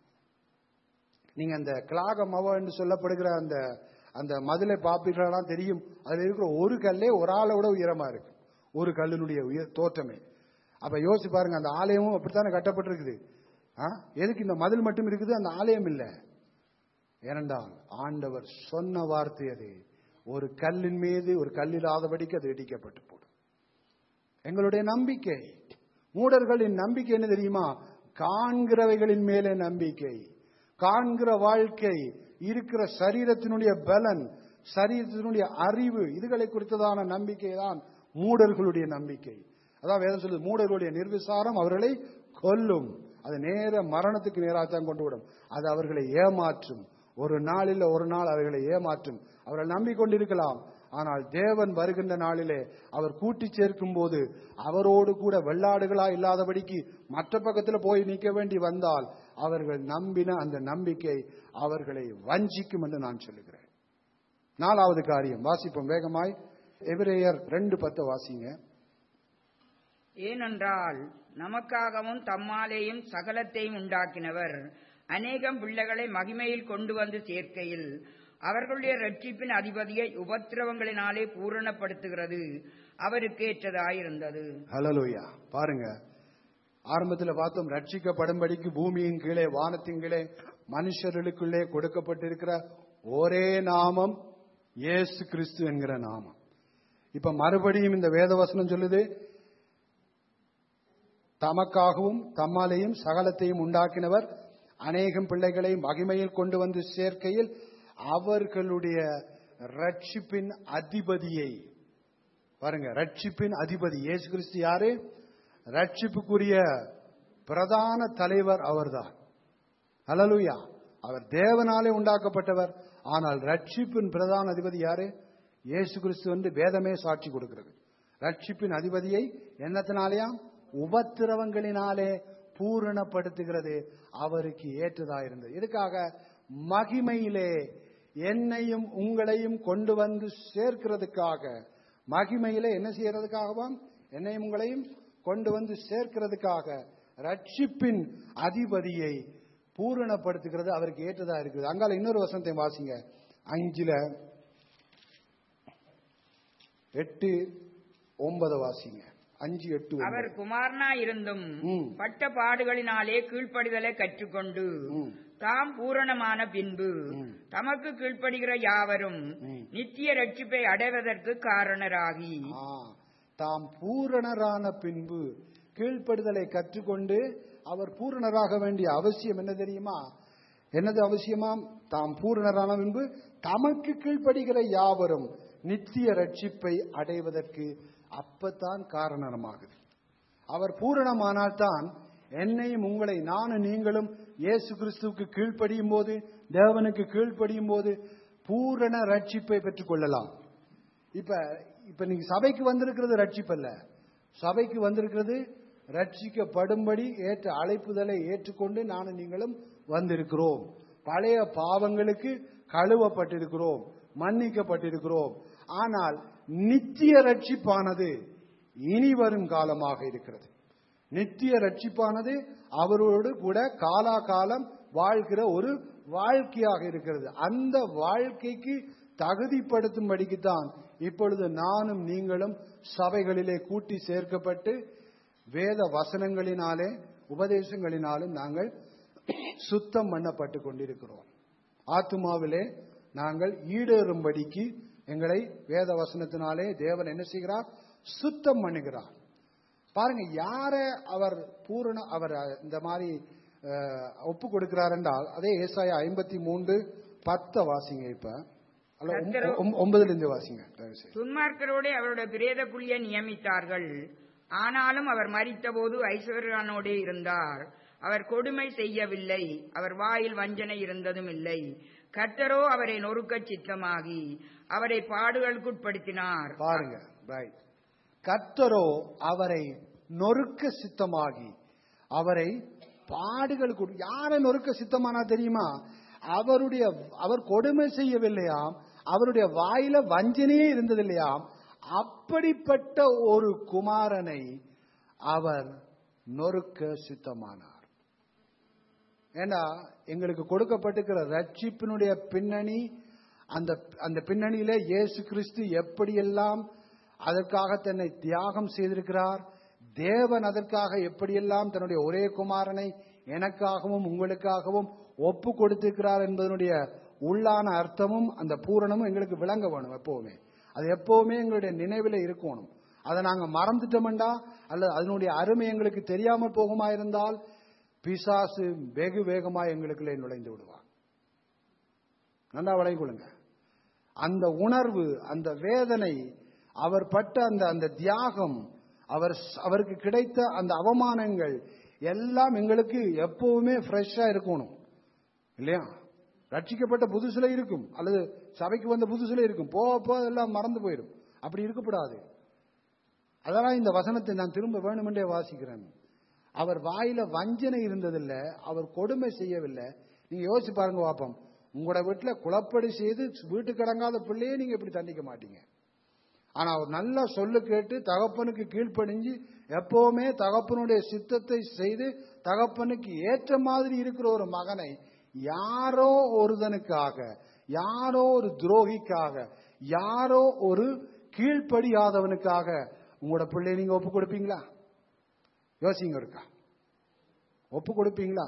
S1: நீங்க அந்த கிளாக மவ என்று சொல்லப்படுகிற அந்த அந்த மதிலை பார்ப்பீர்களா தெரியும் அதுல இருக்கிற ஒரு கல்லே ஒரு ஆளை விட உயரமா இருக்கு ஒரு கல்லினுடைய உயர் தோற்றமே அப்ப யோசிச்சு பாருங்க அந்த ஆலயமும் அப்படித்தானே கட்டப்பட்டிருக்குது ஆ? எதுக்கு இந்த மதில் மட்டும் இருக்குது அந்த ஆலயம் இல்ல ஏனென்றால் ஆண்டவர் சொன்ன வார்த்தை அது ஒரு கல்லின் மீது ஒரு கல்லில்லாதபடிக்கு அது இடிக்கப்பட்டு போடும் எங்களுடைய நம்பிக்கை மூடர்களின் நம்பிக்கை என்ன தெரியுமா காண்கிறவைகளின் மேலே நம்பிக்கை காண்கிற வாழ்க்கை இருக்கிற சரீரத்தினுடைய பலன் சரீரத்தினுடைய அறிவு இதுகளை குறித்ததான நம்பிக்கை தான் மூடர்களுடைய நம்பிக்கை அதான் வேதம் சொல்லுது மூடர்களுடைய நிர்விசாரம் அவர்களை கொல்லும் அது நேர மரணத்துக்கு நேராகத்தான் கொண்டு விடும் அது அவர்களை ஏமாற்றும் ஒரு நாளில் ஒரு நாள் அவர்களை ஏமாற்றும் அவர்கள் நம்பிக்கொண்டிருக்கலாம் ஆனால் தேவன் வருகின்ற நாளிலே அவர் கூட்டி சேர்க்கும் போது அவரோடு கூட வெள்ளாடுகளா இல்லாதபடிக்கு மற்ற பக்கத்தில் போய் நிற்க வேண்டி வந்தால் அவர்கள் நம்பின அந்த நம்பிக்கை அவர்களை வஞ்சிக்கும் என்று நான் சொல்லுகிறேன் நாலாவது காரியம் வாசிப்போம் வேகமாய் எபிரேயர் ரெண்டு பத்து வாசிங்க
S2: ஏனென்றால் நமக்காகவும் தம்மாலேயும் சகலத்தையும் உண்டாக்கினவர் அநேகம் பிள்ளைகளை மகிமையில் கொண்டு வந்து சேர்க்கையில் அவர்களுடைய ரட்சிப்பின் அதிபதியை உபத்திரவங்களினாலே பூரணப்படுத்துகிறது அவருக்கு ஏற்றதாயிருந்தது
S1: ஹலலூயா பாருங்க ஆரம்பத்தில் பார்த்தோம் ரட்சிக்கப்படும்படிக்கு பூமியின் கீழே வானத்தின் கீழே மனுஷர்களுக்குள்ளே கொடுக்கப்பட்டிருக்கிற ஒரே நாமம் இயேசு கிறிஸ்து என்கிற நாமம் இப்ப மறுபடியும் இந்த வேதவசனம் சொல்லுது தமக்காகவும் தம்மாலேயும் சகலத்தையும் உண்டாக்கினவர் அநேகம் பிள்ளைகளை மகிமையில் கொண்டு வந்து சேர்க்கையில் அவர்களுடைய ரட்சிப்பின் அதிபதியை பாருங்க ரட்சிப்பின் அதிபதி இயேசு கிறிஸ்து யாரு ரட்சிப்புக்குரிய பிரதான தலைவர் அவர்தான் ஹalleluya அவர் தேவனாலே உண்டாக்கப்பட்டவர் ஆனால் ரட்சிப்பின் பிரதான அதிபதி யாரு இயேசு கிறிஸ்து வந்து வேதமே சாட்சி கொடுக்கிறது ரட்சிப்பின் அதிபதியை என்னத்தினாலேயாம் உபத்திரவங்களினாலே பூரணப்படுத்துகிறது அவருக்கு ஏற்றதாயிருந்தது இதுக்காக மகிமையிலே என்னையும் உங்களையும் கொண்டு வந்து சேர்க்கிறதுக்காக மகிமையிலே என்ன செய்யறதுக்காகவாம் என்னையும் உங்களையும் கொண்டு வந்து சேர்க்கிறதுக்காக ரட்சிப்பின் அதிபதியை பூரணப்படுத்துகிறது அவருக்கு ஏற்றதா இருக்குது அங்கால இன்னொரு வசனத்தை வாசிங்க அஞ்சுல எட்டு ஒன்பது வாசிங்க அஞ்சு எட்டு ஒன்பது.
S2: அவர் குமாரனா இருந்தும்
S1: ம்.
S2: பட்ட பாடுகளினாலே கீழ்ப்படிதலை கற்றுக்கொண்டு
S1: ம்.
S2: தாம் பூரணமான பின்பு
S1: ம்.
S2: தமக்கு கீழ்ப்படுகிற யாவரும்
S1: ம்.
S2: நித்திய ரட்சிப்பை அடைவதற்கு காரணராகி
S1: ஆ, தாம் பூரணரான பின்பு கீழ்ப்படுதலை கற்றுக்கொண்டு அவர் பூரணராக வேண்டிய அவசியம் என்ன தெரியுமா என்னது அவசியமாம் தாம் பூரணரான பின்பு தமக்கு கீழ்ப்படுகிற யாவரும் நித்திய ரட்சிப்பை அடைவதற்கு அப்பத்தான் காரணமாகுது அவர் பூரணமானால்தான் என்னையும் உங்களை நானும் நீங்களும் இயேசு கிறிஸ்துவுக்கு கீழ்ப்படியும் போது தேவனுக்கு கீழ்ப்படியும் போது பூரண ரட்சிப்பை பெற்றுக் கொள்ளலாம் இப்ப இப்ப நீங்க சபைக்கு வந்திருக்கிறது ரட்சிப்பல்ல சபைக்கு வந்திருக்கிறது ரட்சிக்கப்படும்படி ஏற்ற அழைப்புதலை ஏற்றுக்கொண்டு நானும் நீங்களும் வந்திருக்கிறோம் பழைய பாவங்களுக்கு கழுவப்பட்டிருக்கிறோம் மன்னிக்கப்பட்டிருக்கிறோம் ஆனால் நித்திய ரட்சிப்பானது இனி வரும் காலமாக இருக்கிறது நித்திய ரட்சிப்பானது அவரோடு கூட காலாகாலம் வாழ்கிற ஒரு வாழ்க்கையாக இருக்கிறது அந்த வாழ்க்கைக்கு தகுதிப்படுத்தும்படிக்கு தான் இப்பொழுது நானும் நீங்களும் சபைகளிலே கூட்டி சேர்க்கப்பட்டு வேத வசனங்களினாலே உபதேசங்களினாலும் நாங்கள் சுத்தம் பண்ணப்பட்டு கொண்டிருக்கிறோம் ஆத்துமாவிலே நாங்கள் ஈடேறும்படிக்கு எங்களை வேத வசனத்தினாலே தேவன் என்ன செய்கிறார் சுத்தம் பண்ணுகிறார் பாருங்க யார அவர் பூரண அவர் இந்த மாதிரி அஹ், ஒப்பு கொடுக்கிறார் என்றால் அதே ஏசாயா ஐம்பத்தி மூன்று பத்த வாசிங்க இப்ப அல்ல, ஒம்-
S2: கர்த்தரோ-
S1: ஒம்- ஒன்பதுல இருந்து வாசிங்க தயவு செய்து.
S2: துன்மார்க்கரோடு அவருடைய பிரேத குழியை நியமித்தார்கள் ஆனாலும் அவர் மரித்தபோது ஐஸ்வர்யானோடே இருந்தார் அவர் கொடுமை செய்யவில்லை அவர் வாயில் வஞ்சனை இருந்ததும் இல்லை கர்த்தரோ அவரை நொறுக்கச் சித்தமாகி அவரை பாடுகளுக்குட்படுத்தினார்
S1: பாருங்க ரைட் கர்த்தரோ அவரை நொறுக்க சித்தமாகி அவரை பாடுகள் கொடு- யாரை நொறுக்க சித்தமானா தெரியுமா அவருடைய அவர் கொடுமை செய்யவில்லையாம் அவருடைய வாயில வஞ்சனையே இருந்ததில்லையாம் அப்படிப்பட்ட ஒரு குமாரனை அவர் நொறுக்க சித்தமானார் ஏன்னா எங்களுக்கு கொடுக்கப்பட்டிருக்கிற ரட்சிப்பினுடைய பின்னணி அந்த அந்த பின்னணியில இயேசு கிறிஸ்து எப்படியெல்லாம் அதற்காக தன்னை தியாகம் செய்திருக்கிறார் தேவன் அதற்காக எப்படியெல்லாம் தன்னுடைய ஒரே குமாரனை எனக்காகவும் உங்களுக்காகவும் ஒப்பு கொடுத்திருக்கிறார் என்பதனுடைய உள்ளான அர்த்தமும் அந்த பூரணமும் எங்களுக்கு விளங்க வேணும் எப்பவுமே அது எப்பவுமே எங்களுடைய நினைவில் இருக்கணும் அதை நாங்க மறந்துட்டோம்டா அல்லது அதனுடைய அருமை எங்களுக்கு தெரியாமல் போகுமா இருந்தால் பிசாசு வெகு வேகமா எங்களுக்குள்ளே நுழைந்து விடுவான் நல்லா வழங்கி கொள்ளுங்க அந்த உணர்வு அந்த வேதனை அவர் பட்ட அந்த அந்த தியாகம் அவர் அவருக்கு கிடைத்த அந்த அவமானங்கள் எல்லாம் எங்களுக்கு எப்பவுமே ஃப்ரெஷ்ஷா இருக்கணும் இல்லையா ரட்சிக்கப்பட்ட புதுசுல இருக்கும் அல்லது சபைக்கு வந்த புதுசுல இருக்கும் போக போக எல்லாம் மறந்து போயிடும் அப்படி இருக்கக்கூடாது அதெல்லாம் இந்த வசனத்தை நான் திரும்ப வேணுமென்றே வாசிக்கிறேன் அவர் வாயில வஞ்சனை இருந்ததில்லை அவர் கொடுமை செய்யவில்லை நீங்க யோசிச்சு பாருங்க பாப்போம் உங்களோட வீட்டுல குளப்படி செய்து வீட்டுக்கு கடங்காத பிள்ளையே நீங்க இப்படி தண்டிக்க மாட்டீங்க ஆனா அவர் நல்லா சொல்லு கேட்டு தகப்பனுக்கு கீழ்ப்படிஞ்சு எப்பவுமே தகப்பனுடைய சித்தத்தை செய்து தகப்பனுக்கு ஏற்ற மாதிரி இருக்கிற ஒரு மகனை யாரோ ஒருதனுக்காக யாரோ ஒரு துரோகிக்காக யாரோ ஒரு கீழ்ப்படியாதவனுக்காக உங்களோட பிள்ளையை நீங்க ஒப்பு கொடுப்பீங்களா யோசிங்க இருக்கா ஒப்பு கொடுப்பீங்களா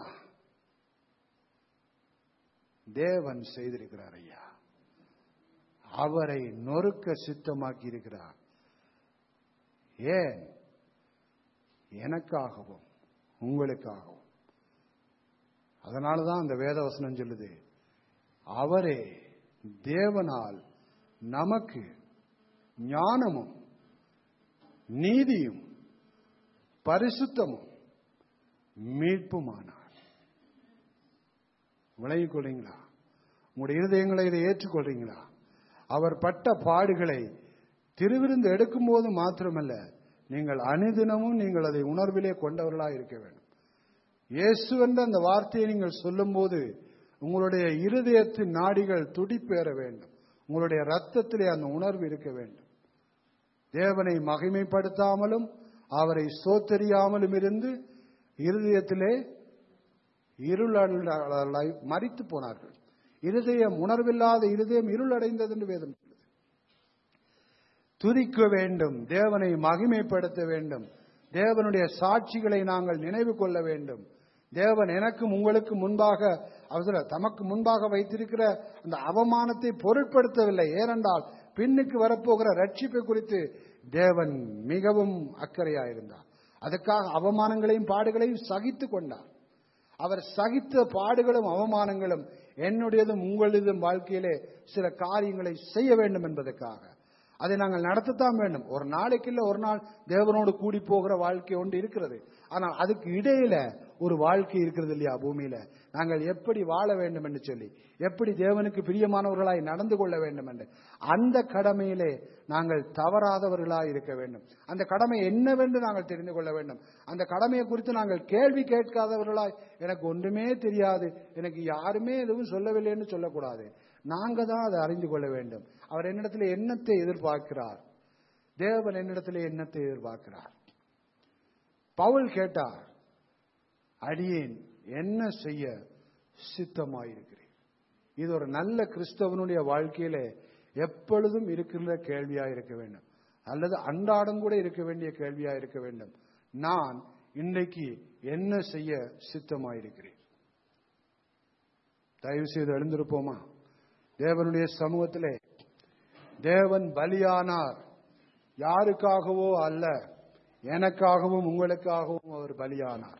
S1: தேவன் செய்திருக்கிறார் ஐயா அவரை நொறுக்க சித்தமாக்கி இருக்கிறார் ஏன் எனக்காகவும் உங்களுக்காகவும் அதனாலதான் அந்த வேதவசனம் சொல்லுது அவரே தேவனால் நமக்கு ஞானமும் நீதியும் பரிசுத்தமும் மீட்புமானார் விளங்கிக் கொள்றீங்களா உங்களுடைய இருதயங்களை இதை ஏற்றுக்கொள்றீங்களா அவர் பட்ட பாடுகளை திருவிருந்து எடுக்கும் போது மாத்திரமல்ல நீங்கள் அனுதினமும் நீங்கள் அதை உணர்விலே கொண்டவர்களாக இருக்க வேண்டும் இயேசு என்ற அந்த வார்த்தையை நீங்கள் சொல்லும்போது உங்களுடைய இருதயத்தின் நாடிகள் துடிப்பேற வேண்டும் உங்களுடைய ரத்தத்திலே அந்த உணர்வு இருக்க வேண்டும் தேவனை மகிமைப்படுத்தாமலும் அவரை சோத்தறியாமலும் இருந்து இருதயத்திலே இருளாய் மறித்து போனார்கள் இருதயம் உணர்வில்லாத இருதயம் இருளடைந்தது என்று வேதம் சொல்லுது துதிக்க வேண்டும் தேவனை மகிமைப்படுத்த வேண்டும் தேவனுடைய சாட்சிகளை நாங்கள் நினைவு கொள்ள வேண்டும் தேவன் எனக்கும் உங்களுக்கு முன்பாக அவசர தமக்கு முன்பாக வைத்திருக்கிற அந்த அவமானத்தை பொருட்படுத்தவில்லை ஏனென்றால் பின்னுக்கு வரப்போகிற ரட்சிப்பை குறித்து தேவன் மிகவும் அக்கறையாயிருந்தார் அதுக்காக அவமானங்களையும் பாடுகளையும் சகித்து கொண்டார் அவர் சகித்த பாடுகளும் அவமானங்களும் என்னுடையதும் உங்களதும் வாழ்க்கையிலே சில காரியங்களை செய்ய வேண்டும் என்பதற்காக அதை நாங்கள் நடத்தத்தான் வேண்டும் ஒரு நாளைக்கு இல்ல ஒரு நாள் தேவனோடு கூடி போகிற வாழ்க்கை ஒன்று இருக்கிறது ஆனால் அதுக்கு இடையில ஒரு வாழ்க்கை இருக்கிறது இல்லையா பூமியில நாங்கள் எப்படி வாழ வேண்டும் என்று சொல்லி எப்படி தேவனுக்கு பிரியமானவர்களாய் நடந்து கொள்ள வேண்டும் என்று அந்த கடமையிலே நாங்கள் தவறாதவர்களாய் இருக்க வேண்டும் அந்த கடமை என்னவென்று நாங்கள் தெரிந்து கொள்ள வேண்டும் அந்த கடமையை குறித்து நாங்கள் கேள்வி கேட்காதவர்களாய் எனக்கு ஒன்றுமே தெரியாது எனக்கு யாருமே எதுவும் சொல்லவில்லைன்னு சொல்லக்கூடாது நாங்க தான் அதை அறிந்து கொள்ள வேண்டும் அவர் என்னிடத்தில் என்னத்தை எதிர்பார்க்கிறார் தேவன் என்னிடத்தில் என்னத்தை எதிர்பார்க்கிறார் பவுல் கேட்டார் அடியேன் என்ன செய்ய சித்தமாயிருக்கிறேன் இது ஒரு நல்ல கிறிஸ்தவனுடைய வாழ்க்கையில எப்பொழுதும் இருக்கின்ற கேள்வியா இருக்க வேண்டும் அல்லது அன்றாடம் கூட இருக்க வேண்டிய கேள்வியா இருக்க வேண்டும் நான் இன்றைக்கு என்ன செய்ய சித்தமாயிருக்கிறேன் தயவு செய்து எழுந்திருப்போமா தேவனுடைய சமூகத்திலே தேவன் பலியானார் யாருக்காகவோ அல்ல எனக்காகவும் உங்களுக்காகவும் அவர் பலியானார்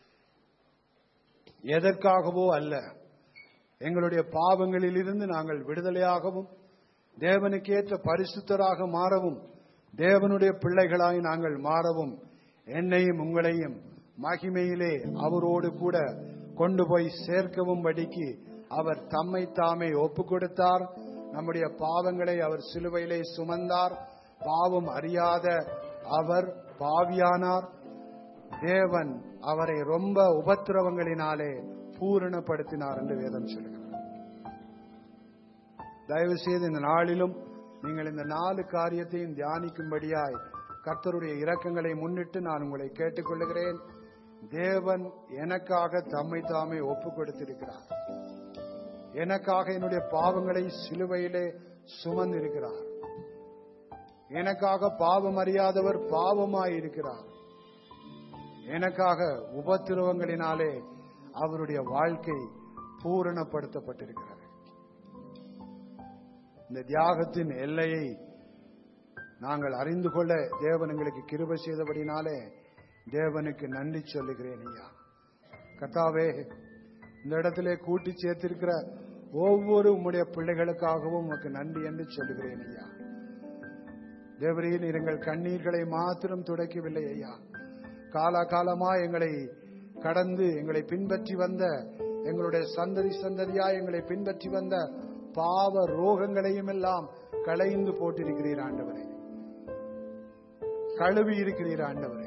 S1: எதற்காகவோ அல்ல எங்களுடைய பாவங்களில் இருந்து நாங்கள் விடுதலையாகவும் தேவனுக்கேற்ற பரிசுத்தராக மாறவும் தேவனுடைய பிள்ளைகளாய் நாங்கள் மாறவும் என்னையும் உங்களையும் மகிமையிலே அவரோடு கூட கொண்டு போய் சேர்க்கவும் படிக்கு அவர் தம்மை தாமே ஒப்பு கொடுத்தார் நம்முடைய பாவங்களை அவர் சிலுவையிலே சுமந்தார் பாவம் அறியாத அவர் பாவியானார் தேவன் அவரை ரொம்ப உபத்திரவங்களினாலே பூரணப்படுத்தினார் என்று வேதம் சொல்கிறார் தயவு செய்து இந்த நாளிலும் நீங்கள் இந்த நாலு காரியத்தையும் தியானிக்கும்படியாய் கர்த்தருடைய இரக்கங்களை முன்னிட்டு நான் உங்களை கேட்டுக்கொள்ளுகிறேன் தேவன் எனக்காக தம்மை தாமே ஒப்பு கொடுத்திருக்கிறார் எனக்காக என்னுடைய பாவங்களை சிலுவையிலே சுமந்திருக்கிறார் எனக்காக பாவம் அறியாதவர் பாவமாய் இருக்கிறார் எனக்காக உபத்திரவங்களினாலே அவருடைய வாழ்க்கை பூரணப்படுத்தப்பட்டிருக்கிறது இந்த தியாகத்தின் எல்லையை நாங்கள் அறிந்து கொள்ள தேவன் எங்களுக்கு கிருபை செய்தபடினாலே தேவனுக்கு நன்றி சொல்லுகிறேன் ஐயா கர்த்தாவே இந்த இடத்திலே கூட்டி சேர்த்திருக்கிற ஒவ்வொரு உம்முடைய பிள்ளைகளுக்காகவும் உமக்கு நன்றி என்று சொல்லுகிறேன் ஐயா தேவரீர் நீர் எங்கள் கண்ணீர்களை மாத்திரம் துடைக்கவில்லை ஐயா காலாகாலமா எங்களை கடந்து எங்களை பின்பற்றி வந்த எங்களுடைய சந்ததி சந்ததியா எங்களை பின்பற்றி வந்த பாவ ரோகங்களையும் எல்லாம் களைந்து போட்டிருக்கிறீர் ஆண்டவரே கழுவி இருக்கிறீர் ஆண்டவரே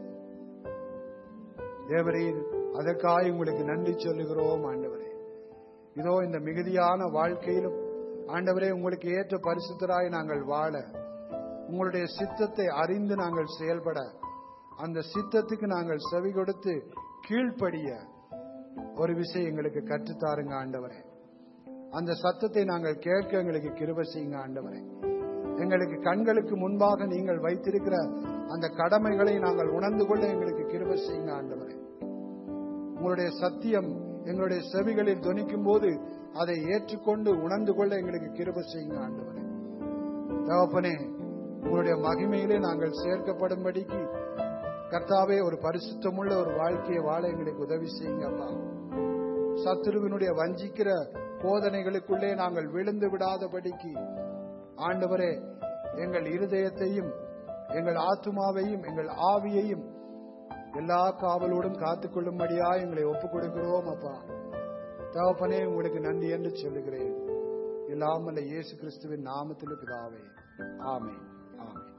S1: தேவரீர் அதற்காக உங்களுக்கு நன்றி சொல்லுகிறோம் ஆண்டவரே இதோ இந்த மிகுதியான வாழ்க்கையிலும் ஆண்டவரே உங்களுக்கு ஏற்ற பரிசுத்தராய் நாங்கள் வாழ உங்களுடைய சித்தத்தை அறிந்து நாங்கள் செயல்பட அந்த சித்தத்துக்கு நாங்கள் செவி கொடுத்து கீழ்ப்படிய ஒரு விஷயம் எங்களுக்கு கற்றுத்தாருங்க ஆண்டவரே அந்த சத்தத்தை நாங்கள் கேட்க எங்களுக்கு கிருபை செய்யுங்க ஆண்டவரே எங்களுக்கு கண்களுக்கு முன்பாக நீங்கள் வைத்திருக்கிற அந்த கடமைகளை நாங்கள் உணர்ந்து கொள்ள எங்களுக்கு கிருபை செய்யுங்க ஆண்டவரே உங்களுடைய சத்தியம் எங்களுடைய செவிகளில் துணிக்கும் போது அதை ஏற்றுக்கொண்டு உணர்ந்து கொள்ள எங்களுக்கு கிருபை செய்யுங்க ஆண்டவரே தகப்பனே உங்களுடைய மகிமையிலே நாங்கள் சேர்க்கப்படும்படிக்கு கர்த்தாவே ஒரு பரிசுத்தமுள்ள ஒரு வாழ்க்கையை வாழ எங்களுக்கு உதவி செய்யுங்க அப்பா சத்துருவினுடைய வஞ்சிக்கிற போதனைகளுக்குள்ளே நாங்கள் விழுந்து விடாதபடிக்கு ஆண்டவரே எங்கள் இருதயத்தையும் எங்கள் ஆத்துமாவையும் எங்கள் ஆவியையும் எல்லா காவலோடும் காத்துக்கொள்ளும்படியா எங்களை ஒப்புக் கொடுக்கிறோம் அப்பா தகப்பனே உங்களுக்கு நன்றி என்று சொல்லுகிறேன் இல்லாமல் இயேசு கிறிஸ்துவின் நாமத்தில் பிதாவே ஆமென் ஆமென்